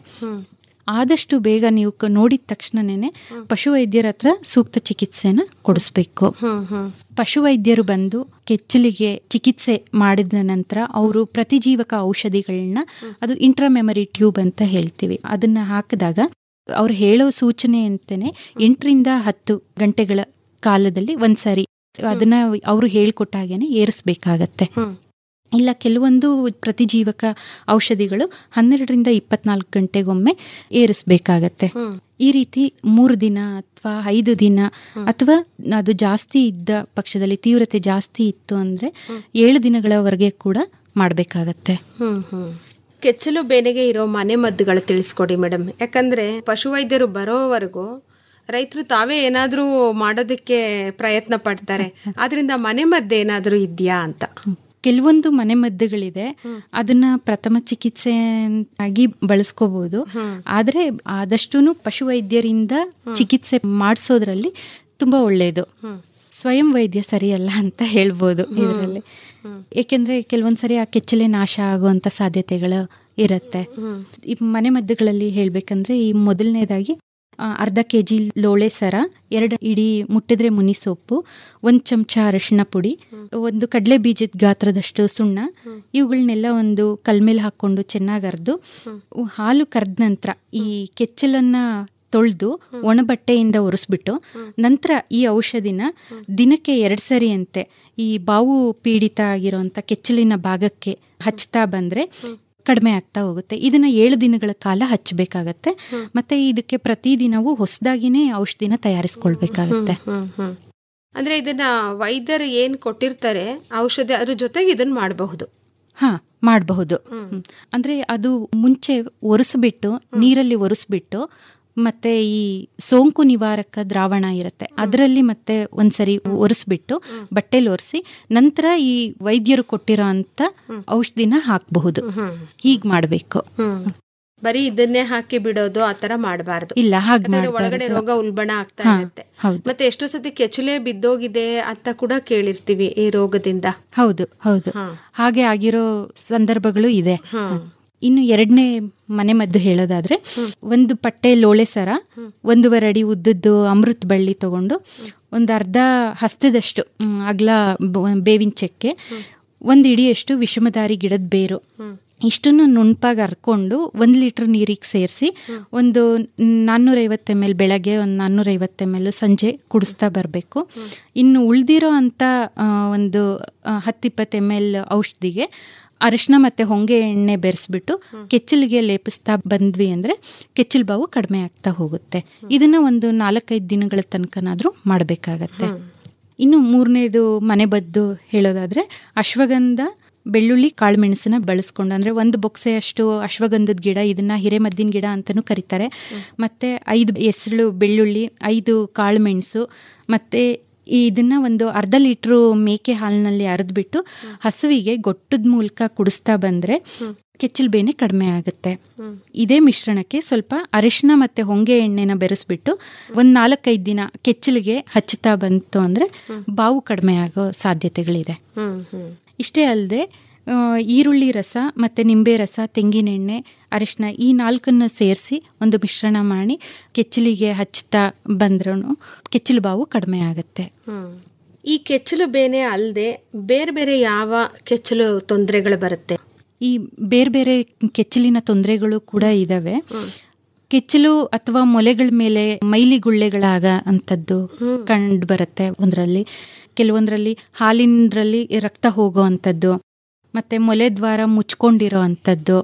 ಆದಷ್ಟು ಬೇಗ ನೀವು ಕ- ನೋಡಿದ ತಕ್ಷಣನೇ ಪಶುವೈದ್ಯರ ಹತ್ರ ಸೂಕ್ತ ಚಿಕಿತ್ಸೆನ ಕೊಡಿಸ್ಬೇಕು ಪಶುವೈದ್ಯರು ಬಂದು ಕೆಚ್ಚಲಿಗೆ ಚಿಕಿತ್ಸೆ ಮಾಡಿದ ನಂತರ ಅವರು ಪ್ರತಿಜೀವಕ ಔಷಧಿಗಳನ್ನ ಅದು ಇಂಟ್ರಾಮೆಮರಿ ಟ್ಯೂಬ್ ಅಂತ ಹೇಳ್ತೀವಿ ಅದನ್ನ ಹಾಕಿದಾಗ ಅವ್ರು ಹೇಳೋ ಸೂಚನೆ ಅಂತಾನೆ ಎಂಟರಿಂದ ಹತ್ತು ಗಂಟೆಗಳ ಕಾಲದಲ್ಲಿ ಒಂದ್ಸಾರಿ ಅದನ್ನ ಅವರು ಹೇಳ್ಕೊಟ್ಟ ಹಾಗೇನೆ ಏರಿಸ್ಬೇಕಾಗತ್ತೆ ಇಲ್ಲ ಕೆಲವೊಂದು ಪ್ರತಿಜೀವಕ ಔಷಧಿಗಳು ಹನ್ನೆರಡರಿಂದ ಇಪ್ಪತ್ನಾಲ್ಕು ಗಂಟೆಗೊಮ್ಮೆ ಏರಿಸ್ಬೇಕಾಗತ್ತೆ ಈ ರೀತಿ ಮೂರು ದಿನ ಅಥವಾ ಐದು ದಿನ ಅಥವಾ ಅದು ಜಾಸ್ತಿ ಇದ್ದ ಪಕ್ಷದಲ್ಲಿ ತೀವ್ರತೆ ಜಾಸ್ತಿ ಇತ್ತು ಅಂದ್ರೆ ಏಳು ದಿನಗಳವರೆಗೆ ಕೂಡ ಮಾಡಬೇಕಾಗತ್ತೆ ಹ್ಮ್ ಹ್ಮ್ ಕೆಚ್ಚಲು ಬೇನೆಗೆ ಇರೋ ಮನೆ ಮದ್ದುಗಳು ತಿಳಿಸ್ಕೊಡಿ ಮೇಡಮ್ ಯಾಕಂದ್ರೆ ಪಶುವೈದ್ಯರು ಬರೋವರೆಗೂ ರೈತರು ತಾವೇ ಏನಾದ್ರೂ ಮಾಡೋದಕ್ಕೆ ಪ್ರಯತ್ನ ಪಡ್ತಾರೆ ಆದ್ರಿಂದ ಮನೆ ಮದ್ದು ಏನಾದ್ರೂ ಇದೆಯಾ ಅಂತ ಕೆಲವೊಂದು ಮನೆಮದ್ದುಗಳಿದೆ ಅದನ್ನ ಪ್ರಥಮ ಚಿಕಿತ್ಸೆ ಆಗಿ ಬಳಸ್ಕೋಬಹುದು ಆದ್ರೆ ಆದಷ್ಟೂನು ಪಶುವೈದ್ಯರಿಂದ ಚಿಕಿತ್ಸೆ ಮಾಡಿಸೋದ್ರಲ್ಲಿ ತುಂಬಾ ಒಳ್ಳೆಯದು ಸ್ವಯಂ ವೈದ್ಯ ಸರಿಯಲ್ಲ ಅಂತ ಹೇಳ್ಬೋದು ಇದರಲ್ಲಿ ಏಕೆಂದ್ರೆ ಕೆಲವೊಂದ್ಸರಿ ಆ ಕೆಚ್ಚಲೆ ನಾಶ ಆಗುವಂತ ಸಾಧ್ಯತೆಗಳು ಇರುತ್ತೆ ಈ ಮನೆಮದ್ದುಗಳಲ್ಲಿ ಹೇಳ್ಬೇಕಂದ್ರೆ ಈ ಮೊದಲನೇದಾಗಿ ಆ, ಅರ್ಧ ಕೆ ಜಿ ಲೋಳೆ ಸರ ಎರಡು ಇಡೀ ಮುಟ್ಟಿದ್ರೆ ಮುನಿ ಸೊಪ್ಪು ಒಂದು ಚಮಚ ಅರಶಿಣ ಪುಡಿ ಒಂದು ಕಡಲೆ ಬೀಜದ ಗಾತ್ರದಷ್ಟು ಸುಣ್ಣ ಇವುಗಳನ್ನೆಲ್ಲ ಒಂದು ಕಲ್ಮೇಲೆ ಹಾಕೊಂಡು ಚೆನ್ನಾಗಿ ಅರ್ದು ಹಾಲು ಕರೆದ ನಂತರ ಈ ಕೆಚ್ಚಲನ್ನ ತೊಳೆದು ಒಣ ಬಟ್ಟೆಯಿಂದ ಒರೆಸ್ಬಿಟ್ಟು ನಂತರ ಈ ಔಷಧಿನ ದಿನಕ್ಕೆ ಎರಡು ಸರಿ ಅಂತೆ ಈ ಬಾವು ಪೀಡಿತ ಆಗಿರೋಂಥ ಕೆಚ್ಚಲಿನ ಭಾಗಕ್ಕೆ ಹಚ್ತಾ ಬಂದ್ರೆ ಕಡಿಮೆ ಆಗ್ತಾ ಹೋಗುತ್ತೆ ಇದನ್ನ ಏಳು ದಿನಗಳ ಕಾಲ ಹಚ್ಚಬೇಕಾಗತ್ತೆ ಮತ್ತೆ ಇದಕ್ಕೆ ಪ್ರತಿದಿನವೂ ಹೊಸದಾಗಿನೇ ಔಷಧಿನ ತಯಾರಿಸ್ಕೊಳ್ಬೇಕಾಗತ್ತೆ ಹ್ಮ್ ಹ್ಮ್ ಅಂದ್ರೆ ಇದನ್ನ ವೈದ್ಯರು ಏನ್ ಕೊಟ್ಟಿರ್ತಾರೆ ಔಷಧಿ ಅದ್ರ ಜೊತೆಗೆ ಇದನ್ನ ಮಾಡಬಹುದು ಹಾ ಮಾಡಬಹುದು ಅಂದ್ರೆ ಅದು ಮುಂಚೆ ಒರೆಸ್ಬಿಟ್ಟು ನೀರಲ್ಲಿ ಒರೆಸ್ಬಿಟ್ಟು ಮತ್ತೆ ಈ ಸೋಂಕು ನಿವಾರಕ ದ್ರಾವಣ ಇರುತ್ತೆ ಅದರಲ್ಲಿ ಮತ್ತೆ ಒಂದ್ಸರಿ ಒರೆಸ್ಬಿಟ್ಟು ಬಟ್ಟೆಲಿ ಒರೆಸಿ ನಂತರ ಈ ವೈದ್ಯರು ಕೊಟ್ಟಿರೋ ಅಂತ ಔಷಧಿನ ಹಾಕಬಹುದು ಹೀಗ್ ಮಾಡಬೇಕು ಬರೀ ಇದನ್ನೇ ಹಾಕಿ ಬಿಡೋದು ಆತರ ಮಾಡಬಾರ್ದು ಇಲ್ಲ, ಹಾಗ್ ಒಳಗಡೆ ಮಾಡ್ಬಾರ್ದು. ರೋಗ ಉಲ್ಬಣ ಆಗ್ತಾ ಹಾ, ಇರುತ್ತೆ ಹೌದು. ಮತ್ತೆ ಎಷ್ಟೋ ಸತಿ ಕೆಚ್ಚಲೇ ಬಿದ್ದೋಗಿದೆ ಅಂತ ಕೂಡ ಕೇಳಿರ್ತೀವಿ ಈ ರೋಗದಿಂದ ಹೌದು ಹೌದು ಹಾಗೆ ಆಗಿರೋ ಸಂದರ್ಭಗಳು ಇದೆ ಇನ್ನು ಎರಡನೇ ಮನೆ ಮದ್ದು ಹೇಳೋದಾದ್ರೆ ಒಂದು ಪಟ್ಟೆ ಲೋಳೆ ಸರ ಒಂದೂವರೆ ಅಡಿ ಉದ್ದದ್ದು ಅಮೃತ ಬಳ್ಳಿ ತಗೊಂಡು ಒಂದು ಅರ್ಧ ಹಸ್ತದಷ್ಟು ಮ್, ಅಗಲ ಬ- ಬೇವಿನ ಚಕ್ಕೆ ಒಂದು ಇಡಿಯಷ್ಟು ವಿಷಮದಾರಿ ಗಿಡದ ಬೇರು ಇಷ್ಟನ್ನು ನುಣ್ಪಾಗಿ ಹರ್ಕೊಂಡು ಒಂದು ಲೀಟರ್ ನೀರಿಗೆ ಸೇರಿಸಿ ಒಂದು ನಾನ್ನೂರೈವತ್ತು ಎಮ್ ಎಲ್ ಬೆಳಗ್ಗೆ ಒಂದು ನಾನ್ನೂರೈವತ್ತು ಎಮ್ ಎಲ್ ಸಂಜೆ ಕುಡಿಸ್ತಾ ಬರಬೇಕು ಇನ್ನು ಉಳ್ದಿರೋ ಅಂಥ ಆ, ಒಂದು ಹತ್ತಿಪ್ಪತ್ತು ಎಮ್ ಎಲ್ ಔಷಧಿಗೆ ಅರಿಶಿನ ಮತ್ತೆ ಹೊಂಗೆ ಎಣ್ಣೆ ಬೆರೆಸ್ಬಿಟ್ಟು ಕೆಚ್ಚಲಿಗೆ ಲೇಪಿಸ್ತಾ ಬಂದ್ವಿ ಅಂದ್ರೆ ಕೆಚ್ಚಲು ಬಾವು ಕಡಿಮೆ ಆಗ್ತಾ ಹೋಗುತ್ತೆ ಇದನ್ನ ಒಂದು ನಾಲ್ಕೈದು ದಿನಗಳ ತನಕನಾದ್ರೂ ಮಾಡಬೇಕಾಗತ್ತೆ ಇನ್ನು ಮೂರನೇದು ಮನೆಬದ್ದು ಹೇಳೋದಾದ್ರೆ ಅಶ್ವಗಂಧ ಬೆಳ್ಳುಳ್ಳಿ ಕಾಳುಮೆಣಸನ್ನ ಬಳಸ್ಕೊಂಡು ಅಂದ್ರೆ ಒಂದು ಬೊಕ್ಸೆಯಷ್ಟು ಅಶ್ವಗಂಧದ ಗಿಡ ಇದನ್ನ ಹಿರೇಮದ್ದಿನ ಗಿಡ ಅಂತಾನೂ ಕರೀತಾರೆ ಮತ್ತೆ ಐದು ಹೆಸಳು ಬೆಳ್ಳುಳ್ಳಿ ಐದು ಕಾಳುಮೆಣಸು ಮತ್ತೆ ಇದನ್ನ ಒಂದು ಅರ್ಧ ಲೀಟ್ರು ಮೇಕೆ ಹಾಲಿನಲ್ಲಿ ಅರೆದ್ಬಿಟ್ಟು ಹಸುವಿಗೆ ಗೊಟ್ಟದ ಮೂಲಕ ಕುಡಿಸ್ತಾ ಬಂದ್ರೆ ಕೆಚ್ಚಲು ಬೇನೆ ಕಡಿಮೆ ಆಗುತ್ತೆ ಇದೇ ಮಿಶ್ರಣಕ್ಕೆ ಸ್ವಲ್ಪ ಅರಿಶಿನ ಮತ್ತೆ ಹೊಂಗೆ ಎಣ್ಣೆನ ಬೆರೆಸ್ಬಿಟ್ಟು ಒಂದ್ ನಾಲ್ಕೈದು ದಿನ ಕೆಚ್ಚಲಿಗೆ ಹಚ್ಚುತ್ತಾ ಬಂತು ಅಂದ್ರೆ ಬಾವು ಕಡಿಮೆ ಆಗೋ ಸಾಧ್ಯತೆಗಳಿದೆ ಹ್ಮ್ ಹ್ಮ್ ಇಷ್ಟೇ ಅಲ್ಲದೆ ಈರುಳ್ಳಿ ರಸ ಮತ್ತು ನಿಂಬೆ ರಸ ತೆಂಗಿನೆಣ್ಣೆ ಅರಿಶಿನ ಈ ನಾಲ್ಕನ್ನು ಸೇರಿಸಿ ಒಂದು ಮಿಶ್ರಣ ಮಾಡಿ ಕೆಚ್ಚಲಿಗೆ ಹಚ್ತಾ ಬಂದ್ರೂ ಕೆಚ್ಚಲು ಬಾವು ಕಡಿಮೆ ಆಗುತ್ತೆ ಹ್ಮ್. ಈ ಕೆಚ್ಚಲು ಬೇನೆ ಅಲ್ಲದೆ ಬೇರೆ ಬೇರೆ ಯಾವ ಕೆಚ್ಚಲು ತೊಂದರೆಗಳು ಬರುತ್ತೆ ಈ ಬೇರೆ ಬೇರೆ ಕೆಚ್ಚಲಿನ ತೊಂದರೆಗಳು ಕೂಡ ಇದಾವೆ ಕೆಚ್ಚಲು ಅಥವಾ ಮೊಲೆಗಳ ಮೇಲೆ ಮೈಲಿ ಗುಳ್ಳೆಗಳಾಗ ಅಂಥದ್ದು ಕಂಡು ಬರುತ್ತೆ ಒಂದರಲ್ಲಿ ಕೆಲವೊಂದರಲ್ಲಿ ಹಾಲಿನದ್ರಲ್ಲಿ ರಕ್ತ ಹೋಗೋ ಅಂಥದ್ದು ಮತ್ತೆ ಮೊಲೆ ದ್ವಾರ ಮುಚ್ಕೊಂಡಿರೋ ಅಂಥದ್ದು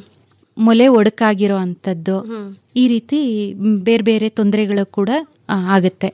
ಮೊಲೆ ಒಡಕಾಗಿರೋ ಅಂಥದ್ದು ಈ ರೀತಿ ಬೇರೆ ಬೇರೆ ತೊಂದರೆಗಳು ಕೂಡ ಆ, ಆಗತ್ತೆ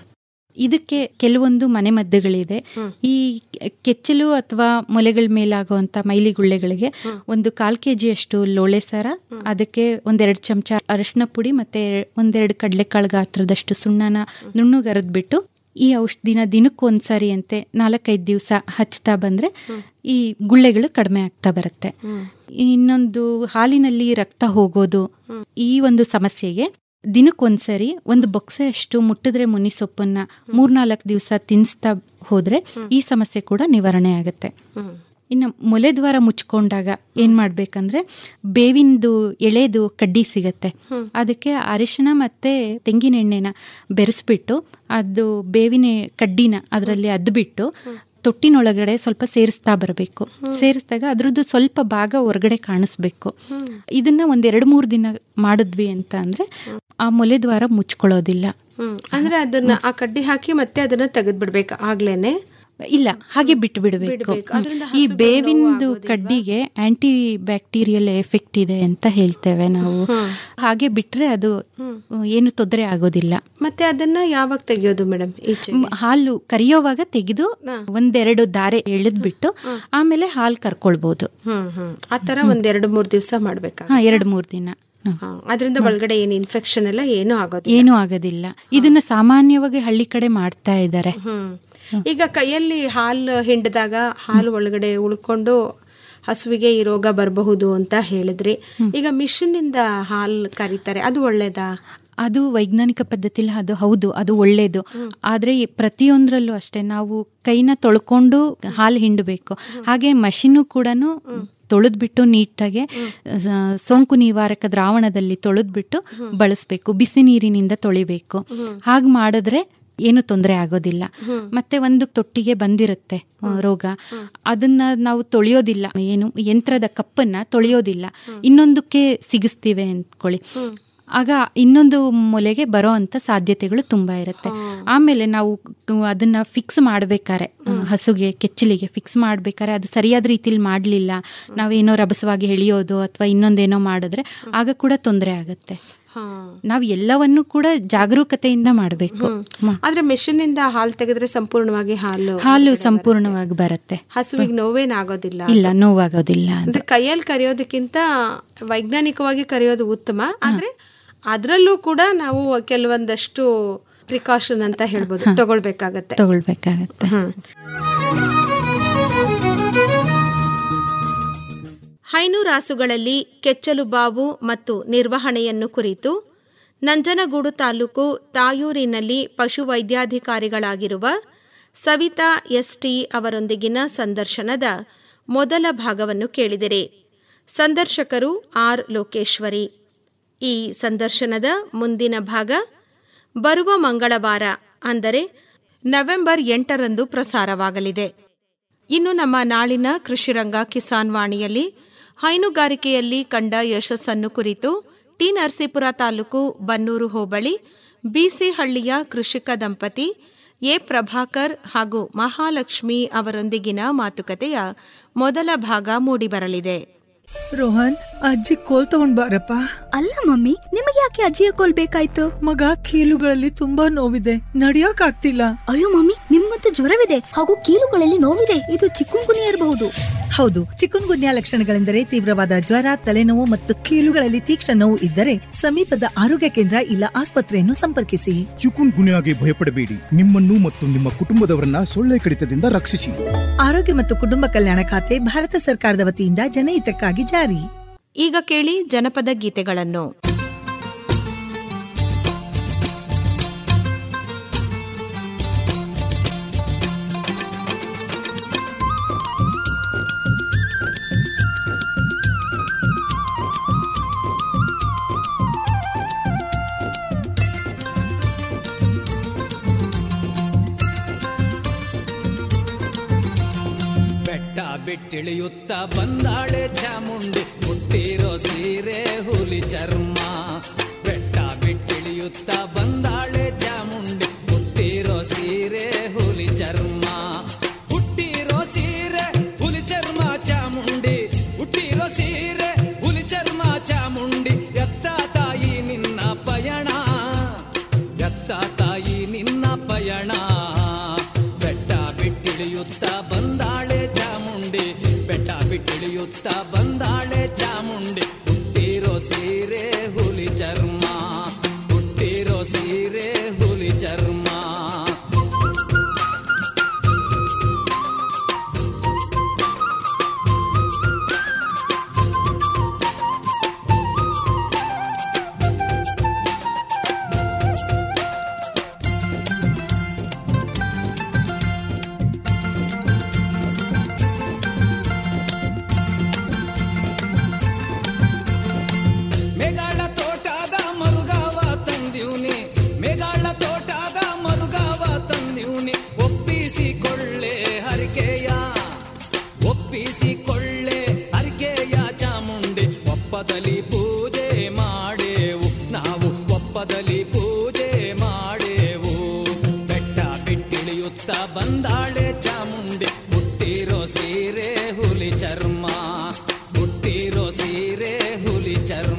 ಇದಕ್ಕೆ ಕೆಲವೊಂದು ಮನೆಮದ್ದುಗಳಿದೆ ಈ ಕೆಚ್ಚಲು ಅಥವಾ ಮೊಲೆಗಳ ಮೇಲಾಗುವಂತ ಮೈಲಿ ಗುಳ್ಳೆಗಳಿಗೆ ಒಂದು ಕಾಲ್ ಕೆ ಜಿಯಷ್ಟು ಲೋಳೆ ಸರ ಅದಕ್ಕೆ ಒಂದೆರಡು ಚಮಚ ಅರಿಶಿನ ಪುಡಿ ಮತ್ತೆ ಒಂದೆರಡು ಕಡಲೆಕಾಳು ಗಾತ್ರದಷ್ಟು ಸುಣ್ಣನ ನುಣ್ಣುಗರದ್ಬಿಟ್ಟು ಈ ಔಷಧಿನ ದಿನಕ್ಕೊಂದ್ಸರಿ ಅಂತೆ ನಾಲ್ಕೈದು ದಿವಸ ಹಚ್ತಾ ಬಂದ್ರೆ ಈ ಗುಳ್ಳೆಗಳು ಕಡಿಮೆ ಆಗ್ತಾ ಬರುತ್ತೆ ಇನ್ನೊಂದು ಹಾಲಿನಲ್ಲಿ ರಕ್ತ ಹೋಗೋದು ಈ ಒಂದು ಸಮಸ್ಯೆಗೆ ದಿನಕ್ಕೊಂದ್ಸರಿ ಒಂದು ಬೊಕ್ಸೆಯಷ್ಟು ಮುಟ್ಟಿದ್ರೆ ಮುನಿ ಸೊಪ್ಪನ್ನ ಮೂರ್ನಾಲ್ಕು ದಿವಸ ತಿನ್ಸ್ತಾ ಹೋದ್ರೆ ಈ ಸಮಸ್ಯೆ ಕೂಡ ನಿವಾರಣೆ ಆಗುತ್ತೆ ಇನ್ನು ಮೊಲೆ ದ್ವಾರ ಮುಚ್ಕೊಂಡಾಗ ಏನ್ ಮಾಡ್ಬೇಕಂದ್ರೆ ಬೇವಿಂದು ಎಳೆದು ಕಡ್ಡಿ ಸಿಗತ್ತೆ ಅದಕ್ಕೆ ಅರಿಶಿನ ಮತ್ತೆ ತೆಂಗಿನೆಣ್ಣೆನ ಬೆರೆಸ್ಬಿಟ್ಟು ಅದು ಬೇವಿನ ಕಡ್ಡಿನ ಅದರಲ್ಲಿ ಅದ್ಬಿಟ್ಟು ತೊಟ್ಟಿನೊಳಗಡೆ ಸ್ವಲ್ಪ ಸೇರಿಸ್ತಾ ಬರಬೇಕು ಸೇರಿಸಿದಾಗ ಅದ್ರದ್ದು ಸ್ವಲ್ಪ ಭಾಗ ಹೊರಗಡೆ ಕಾಣಿಸ್ಬೇಕು ಇದನ್ನ ಒಂದ್ ಎರಡ್ ಮೂರ್ ದಿನ ಮಾಡಿದ್ವಿ ಅಂತ ಅಂದ್ರೆ ಆ ಮೊಲೆ ದ್ವಾರ ಮುಚ್ಕೊಳ್ಳೋದಿಲ್ಲ ಹ್ಮ್ ಅಂದ್ರೆ ಅದನ್ನ ಆ ಕಡ್ಡಿ ಹಾಕಿ ಮತ್ತೆ ಅದನ್ನ ತೆಗೆದ್ ಬಿಡ್ಬೇಕು ಆಗ್ಲೇನೆ ಇಲ್ಲ ಹಾಗೆ ಬಿಟ್ಟು ಬಿಡಬೇಕು ಈ ಬೇವಿಂದು ಕಡ್ಡಿಗೆ ಆಂಟಿ ಬ್ಯಾಕ್ಟೀರಿಯಲ್ ಎಫೆಕ್ಟ್ ಇದೆ ಅಂತ ಹೇಳ್ತೇವೆ ನಾವು ಹಾಗೆ ಬಿಟ್ರೆ ಅದು ಏನು ತೊಂದರೆ ಆಗೋದಿಲ್ಲ ಮತ್ತೆ ಅದನ್ನ ಯಾವಾಗ ತೆಗಿಯೋದು ಮೇಡಮ್ ಈಚೆ ಮ್, ಹಾಲು ಕರಿಯೋವಾಗ ತೆಗೆದು ಒಂದೆರಡು ದಾರೆ ಎಳೆದ್ಬಿಟ್ಟು ಆಮೇಲೆ ಹಾಲು ಕರ್ಕೊಳ್ಬಹುದು ಹ್ಮ್ ಹ್ಮ್ ಆ ತರ ಒಂದ್ ಎರಡು ಮೂರ್ ದಿವಸ ಮಾಡ್ಬೇಕಾ ಹಾ ಎರಡ್ ಮೂರ್ ದಿನ ಹ್ಮ್. ಹಾ, ಅದ್ರಿಂದ ಒಳಗಡೆ ಏನ್ ಇನ್ಫೆಕ್ಷನ್ ಎಲ್ಲ ಏನೂ ಆಗೋದು ಏನೂ ಆಗೋದಿಲ್ಲ ಇದನ್ನ ಸಾಮಾನ್ಯವಾಗಿ ಹಳ್ಳಿ ಕಡೆ ಮಾಡ್ತಾ ಇದ್ದಾರೆ ಹ್ಮ್ ಈಗ ಕೈಯಲ್ಲಿ ಹಾಲು ಹಿಂಡಿದಾಗ ಹಾಲು ಒಳಗಡೆ ಉಳ್ಕೊಂಡು ಹಸುವಿಗೆ ಈ ರೋಗ ಬರಬಹುದು ಅಂತ ಹೇಳಿದ್ರಿ ಈಗ ಮಿಷಿನ್ ಇಂದ ಹಾಲು ಕರೀತಾರೆ ಅದು ಒಳ್ಳೇದಾ ಅದು ವೈಜ್ಞಾನಿಕ ಪದ್ಧತಿಲಿ ಅದು ಹೌದು ಅದು ಒಳ್ಳೇದು ಆದ್ರೆ ಈ ಪ್ರತಿಯೊಂದ್ರಲ್ಲೂ ಅಷ್ಟೇ ನಾವು ಕೈನ ತೊಳ್ಕೊಂಡು ಹಾಲು ಹಿಂಡಬೇಕು ಹಾಗೆ ಮಷಿನು ಕೂಡ ತೊಳೆದ್ಬಿಟ್ಟು ನೀಟಾಗೆ ಸ- ಸೋಂಕು ನಿವಾರಕ ದ್ರಾವಣದಲ್ಲಿ ತೊಳೆದ್ಬಿಟ್ಟು ಬಳಸಬೇಕು ಬಿಸಿ ನೀರಿನಿಂದ ತೊಳಿಬೇಕು ಹಾಗೆ ಮಾಡಿದ್ರೆ ಏನು ತೊಂದರೆ ಆಗೋದಿಲ್ಲ ಮತ್ತೆ ಒಂದು ತೊಟ್ಟಿಗೆ ಬಂದಿರುತ್ತೆ ಆ, ರೋಗ ಅದನ್ನ ನಾವು ತೊಳೆಯೋದಿಲ್ಲ ಏನು ಯಂತ್ರದ ಕಪ್ಪನ್ನ ತೊಳೆಯೋದಿಲ್ಲ ಇನ್ನೊಂದಕ್ಕೆ ಸಿಗಿಸ್ತೀವಿ ಅಂದ್ಕೊಳ್ಳಿ ಆಗ ಇನ್ನೊಂದು ಮೊಲೆಗೆ ಬರೋ ಅಂತ ಸಾಧ್ಯತೆಗಳು ತುಂಬಾ ಇರುತ್ತೆ ಆಮೇಲೆ ನಾವು ಕ- ಅದನ್ನ ಫಿಕ್ಸ್ ಮಾಡ್ಬೇಕಾರೆ ಆ, ಹಸುಗೆ ಕೆಚ್ಚಲಿಗೆ ಫಿಕ್ಸ್ ಮಾಡ್ಬೇಕಾರೆ ಅದು ಸರಿಯಾದ ರೀತಿಲಿ ಮಾಡ್ಲಿಲ್ಲ ನಾವೇನೋ ರಭಸವಾಗಿ ಎಳಿಯೋದು ಅಥವಾ ಇನ್ನೊಂದೇನೋ ಮಾಡಿದ್ರೆ ಆಗ ಕೂಡ ತೊಂದರೆ ಆಗತ್ತೆ ನಾವು ಎಲ್ಲವನ್ನೂ ಕೂಡ ಜಾಗರೂಕತೆಯಿಂದ ಮಾಡಬೇಕು ಆದ್ರೆ ಮೆಷಿನ್ ಇಂದ ಹಾಲು ತೆಗೆದ್ರೆ ಸಂಪೂರ್ಣವಾಗಿ ಹಾಲು ಹಾಲು ಸಂಪೂರ್ಣವಾಗಿ ಬರುತ್ತೆ ಹಸುವಿಗೆ ನೋವೇನಾಗೋದಿಲ್ಲ ಇಲ್ಲ ನೋವಾಗೋದಿಲ್ಲ ಅಂದ್ರೆ ಕೈಯಲ್ಲಿ ಕರೆಯೋದಕ್ಕಿಂತ ವೈಜ್ಞಾನಿಕವಾಗಿ ಕರೆಯೋದು ಉತ್ತಮ ಆದ್ರೆ ಅದರಲ್ಲೂ ಕೂಡ ನಾವು ಕೆಲವೊಂದಷ್ಟು ಪ್ರಿಕಾಷನ್ ಅಂತ ಹೇಳ್ಬೋದು ತಗೊಳ್ಬೇಕಾಗತ್ತೆ ತಗೊಳ್ಬೇಕಾಗತ್ತೆ ಹೈನುರಾಸುಗಳಲ್ಲಿ ಕೆಚ್ಚಲು ಬಾವು ಮತ್ತು ನಿರ್ವಹಣೆಯನ್ನು ಕುರಿತು ನಂಜನಗೂಡು ತಾಲೂಕು ತಾಯೂರಿನಲ್ಲಿ ಪಶುವೈದ್ಯಾಧಿಕಾರಿಗಳಾಗಿರುವ ಸವಿತಾ ಎಸ್ಟಿ ಅವರೊಂದಿಗಿನ ಸಂದರ್ಶನದ ಮೊದಲ ಭಾಗವನ್ನು ಕೇಳಿದಿರಿ ಸಂದರ್ಶಕರು ಆರ್ ಲೋಕೇಶ್ವರಿ ಈ ಸಂದರ್ಶನದ ಮುಂದಿನ ಭಾಗ ಬರುವ ಮಂಗಳವಾರ ಅಂದರೆ ನವೆಂಬರ್ ಎಂಟರಂದು ಪ್ರಸಾರವಾಗಲಿದೆ ಇನ್ನು ನಮ್ಮ ನಾಳಿನ ಕೃಷಿರಂಗ ಕಿಸಾನ್ ವಾಣಿಯಲ್ಲಿ ಹೈನುಗಾರಿಕೆಯಲ್ಲಿ ಕಂಡ ಯಶಸ್ಸನ್ನು ಕುರಿತು ಟಿ ನರಸೀಪುರ ತಾಲೂಕು ಬನ್ನೂರು ಹೋಬಳಿ ಬಿಸಿಹಳ್ಳಿಯ ಕೃಷಿಕ ದಂಪತಿ ಎ ಪ್ರಭಾಕರ್ ಹಾಗೂ ಮಹಾಲಕ್ಷ್ಮಿ ಅವರೊಂದಿಗಿನ ಮಾತುಕತೆಯ ಮೊದಲ ಭಾಗ ಮೂಡಿಬರಲಿದೆ ರೋಹನ್ ಅಜ್ಜಿ ಕೋಲ್ ತಗೊಂಡ್ ಬಾರಪ್ಪ ಅಲ್ಲ ಮಮ್ಮಿ ನಿಮಗೆ ಯಾಕೆ ಅಜ್ಜಿಯ ಕೋಲ್ ಬೇಕಾಯ್ತು ಮಗ ಕೀಲುಗಳಲ್ಲಿ ತುಂಬಾ ನೋವಿದೆ ನಡಿಯಕ್ ಆಗ್ತಿಲ್ಲ ಅಯ್ಯೋ ಮಮ್ಮಿ ನಿಮ್ಮಂತೂ ಜ್ವರವಿದೆ ಹಾಗೂ ಕೀಲುಗಳಲ್ಲಿ ನೋವಿದೆ ಇದು ಚಿಕ್ಕುಂಗುನಿ ಇರಬಹುದು ಹೌದು ಚಿಕುನ್ ಗುನ್ಯಾ ಲಕ್ಷಣಗಳೆಂದರೆ ತೀವ್ರವಾದ ಜ್ವರ ತಲೆನೋವು ಮತ್ತು ಕೀಲುಗಳಲ್ಲಿ ತೀಕ್ಷ್ಣ ನೋವು ಇದ್ದರೆ ಸಮೀಪದ ಆರೋಗ್ಯ ಕೇಂದ್ರ ಇಲ್ಲ ಆಸ್ಪತ್ರೆಯನ್ನು ಸಂಪರ್ಕಿಸಿ ಚಿಕುನ್ ಗುನ್ಯಾಗೆ ಭಯಪಡಬೇಡಿ ನಿಮ್ಮನ್ನು ಮತ್ತು ನಿಮ್ಮ ಕುಟುಂಬದವರನ್ನ ಸೊಳ್ಳೆ ಕಡಿತದಿಂದ ರಕ್ಷಿಸಿ ಆರೋಗ್ಯ ಮತ್ತು ಕುಟುಂಬ ಕಲ್ಯಾಣ ಖಾತೆ ಭಾರತ ಸರ್ಕಾರದ ವತಿಯಿಂದ ಜನಹಿತಕ್ಕಾಗಿ ಜಾರಿ ಈಗ ಕೇಳಿ ಜನಪದ ಗೀತೆಗಳನ್ನು ಬೆಟ್ಟ ಬಿಟ್ಟಿಳಿಯುತ್ತ ಬಂದಾಳೆ ಚಾಮುಂಡಿ ಹುಟ್ಟಿರೋ ಸೀರೆ ಹುಲಿ ಚರ್ಮ ಬೆಟ್ಟ ಬಿಟ್ಟಿಳಿಯುತ್ತ ಬಂದಾಳೆ ಚಾಮುಂಡಿ ಹುಟ್ಟಿರೋ ಸೀರೆ ಹುಲಿ ಚರ್ಮ ಹುಟ್ಟಿರೋ ಸೀರೆ ಹುಲಿ ಚರ್ಮ ಚಾಮುಂಡಿ ಹುಟ್ಟಿರೋ ಸೀರೆ ಹುಲಿ ಚರ್ಮ ಚಾಮುಂಡಿ ಎತ್ತ ತಾಯಿ ನಿನ್ನ ಪಯಣ ಎತ್ತ ತಾಯಿ ನಿನ್ನ ಪಯಣ ಬೆಟ್ಟ ಬಿಟ್ಟಿಳಿಯುತ್ತ ಬಂದಾಳೆ ಚಾಮುಂಡಿ ಬೆಟ್ಟ ಬಿಟ್ಟಿಳಿಯುತ್ತ ಬಂದಾಳೆ ಚಾಮುಂಡಿ ಹುಟ್ಟಿರೋ ಸೀರೆ ಹುಲಿ ಚರ್ಮ ಹುಟ್ಟಿರೋ ಸೀರೆ ಹುಲಿ ಚರ್ಮ ಮೇಗಾಳ ತೋಟದ ಮರುಗಾವ ತಂದಿವ್ನಿ ಮೇಗಾಳ ತೋಟದ ಮರುಗಾವ ತಂದಿವ್ನಿ ಒಪ್ಪಿಸಿಕೊಳ್ಳೆ ಹರಿಕೆಯ ಒಪ್ಪಿಸಿಕೊಳ್ಳೆ ಹರಿಕೆಯ ಚಾಮುಂಡಿ ಒಪ್ಪದಲ್ಲಿ ಪೂಜೆ ಮಾಡೇವು ನಾವು ಒಪ್ಪದಲ್ಲಿ ಪೂಜೆ ಮಾಡೇವು ಬೆಟ್ಟ ಬಿಟ್ಟಿಳಿಯುತ್ತ ಬಂದಾಳೆ ಚಾಮುಂಡಿ ಹುಟ್ಟಿರೋ ಸೀರೆ ಹುಲಿ ಚರ್ಮ ಹುಟ್ಟಿರೋ ಸೀರೆ ಹುಲಿ ಚರ್ಮ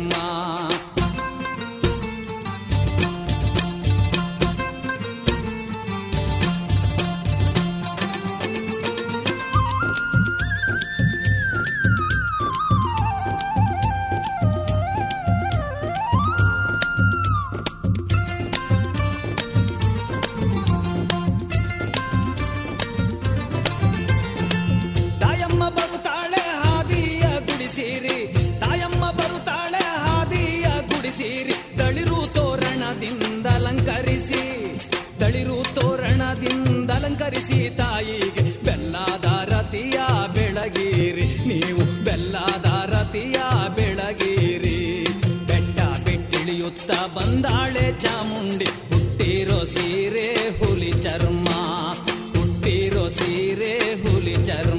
ತಾಯಮ್ಮ ಬರುತ್ತಾಳೆ ಹಾದಿಯ ಗುಡಿಸೀರಿ ತಾಯಮ್ಮ ಬರುತ್ತಾಳೆ ಹಾದಿಯ ಗುಡಿಸೀರಿ ತಳಿರು ತೋರಣದಿಂದ ಅಲಂಕರಿಸಿ ತಳಿರು ತೋರಣದಿಂದ ಅಲಂಕರಿಸಿ ತಾಯಿಗೆ ಬೆಲ್ಲದ ರತಿಯ ಬೆಳಗೀರಿ ನೀವು ಬೆಲ್ಲದ ರತಿಯ ಬೆಳಗೀರಿ ಬೆಟ್ಟ ಬಿಟ್ಟಿಳಿಯುತ್ತ ಬಂದಾಳೆ ಚಾಮುಂಡಿ ಹುಟ್ಟಿರೋ ಸೀರೆ ಹುಲಿ ಚರ್ಮ ಹುಟ್ಟಿರೋ ಸೀರೆ ಹುಲಿ ಚರ್ಮ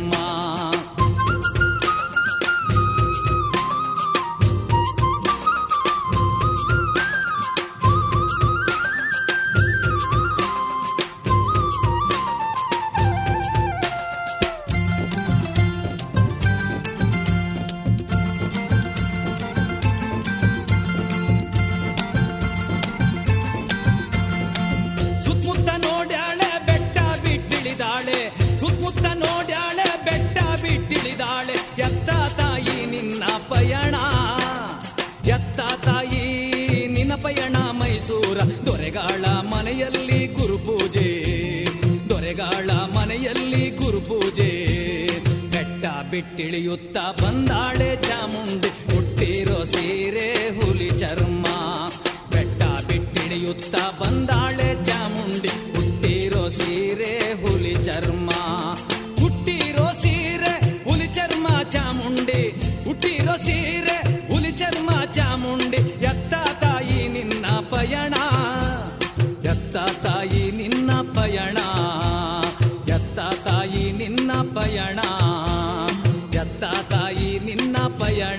ಸುತ್ತಮುತ್ತ ನೋಡ್ಯಾಳೆ ಬೆಟ್ಟ ಬಿಟ್ಟಿಳಿದಾಳೆ ಸುತ್ತಮುತ್ತ ನೋಡ್ಯಾಳೆ ಬೆಟ್ಟ ಬಿಟ್ಟಿಳಿದಾಳೆ ಎತ್ತ ತಾಯಿ ನಿನ್ನ ಪಯಣ ಎತ್ತ ತಾಯಿ ನಿನ್ನ ಪಯಣ ಮೈಸೂರ ದೊರೆಗಾಳ ಮನೆಯಲ್ಲಿ ಗುರುಪೂಜೆ ದೊರೆಗಾಳ ಮನೆಯಲ್ಲಿ ಗುರುಪೂಜೆ ಬೆಟ್ಟ ಬಿಟ್ಟಿಳಿಯುತ್ತ ಬಂದಾಳೆ ಚಾಮುಂಡಿ ಹುಟ್ಟಿರೋ ಸೀರೆ ಹುಲಿ ಚರ್ಮ ಬೆಟ್ಟ ಬಿಟ್ಟಿಳಿಯುತ್ತ ಬಂದಾಳೆ ಚಾಮುಂಡಿ ಹುಟ್ಟಿರೋ ಸೀರೆ ಹುಲಿ ಚರ್ಮ ಹುಟ್ಟಿರೋ ಸೀರೆ ಹುಲಿ ಚರ್ಮ ಚಾಮುಂಡಿ ಹುಟ್ಟಿರೋ ಸೀರೆ ಹುಲಿ ಚರ್ಮ ಚಾಮುಂಡಿ ಎತ್ತ ತಾಯಿ ನಿನ್ನ ಪಯಣ ಎತ್ತ ತಾಯಿ ನಿನ್ನ ಪಯಣ ಎತ್ತ ತಾಯಿ ನಿನ್ನ ಪಯಣ ಎತ್ತ ತಾಯಿ ನಿನ್ನ ಪಯಣ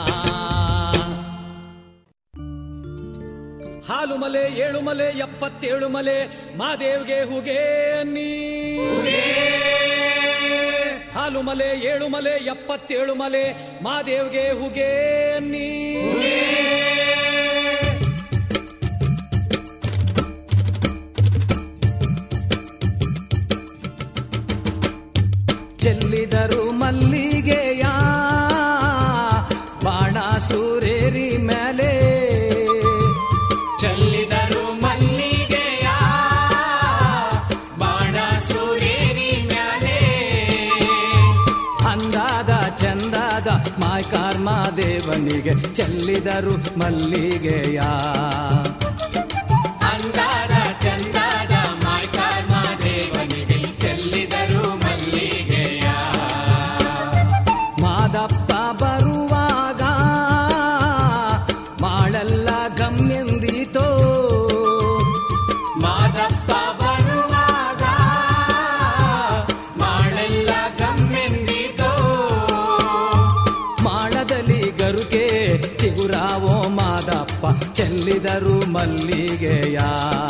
ಹಾಲು ಮಲೆ ಏಳು ಮಲೆ ಎಪ್ಪತ್ತೇಳು ಮಲೆ ಮಾದೇವ್ಗೆ ಹುಗೆ ನೀ ಹಾಲು ಮಲೆ ಏಳು ಮಲೆ ಎಪ್ಪತ್ತೇಳು ಮಲೆ ಮಾದೇವ್ಗೆ ಹುಗೆ ನೀ ಚೆಲ್ಲಿದರು ಮಲ್ಲಿಗೆ ಕಾರ್ಮಾದೇವನಿಗೆ ಚೆಲ್ಲಿದರು ಮಲ್ಲಿಗೆಯ ಅಂದಾದ ಚಂದಾದ ಮಾಯ್ಕಾರ್ಮಾದೇವನಿಗೆ ಚೆಲ್ಲಿದರು ಮಲ್ಲಿಗೆಯ ಮಾದಪ್ಪ ಬರುವಾಗ ಮಾಳೆಲ್ಲ ಗಮ್ಯಂದಿತೋ ಮಾದಪ್ಪ ಬರುವಾಗ ಮಾಳೆಲ್ಲ ಗಮ್ಮೆಂದಿತೋ ಮಾಳದಲ್ಲಿ ಗರುಕೆ ಚಿಗುರಾವೋ ಮಾದಪ್ಪ ಚೆಲ್ಲಿದರು ಮಲ್ಲಿಗೆಯ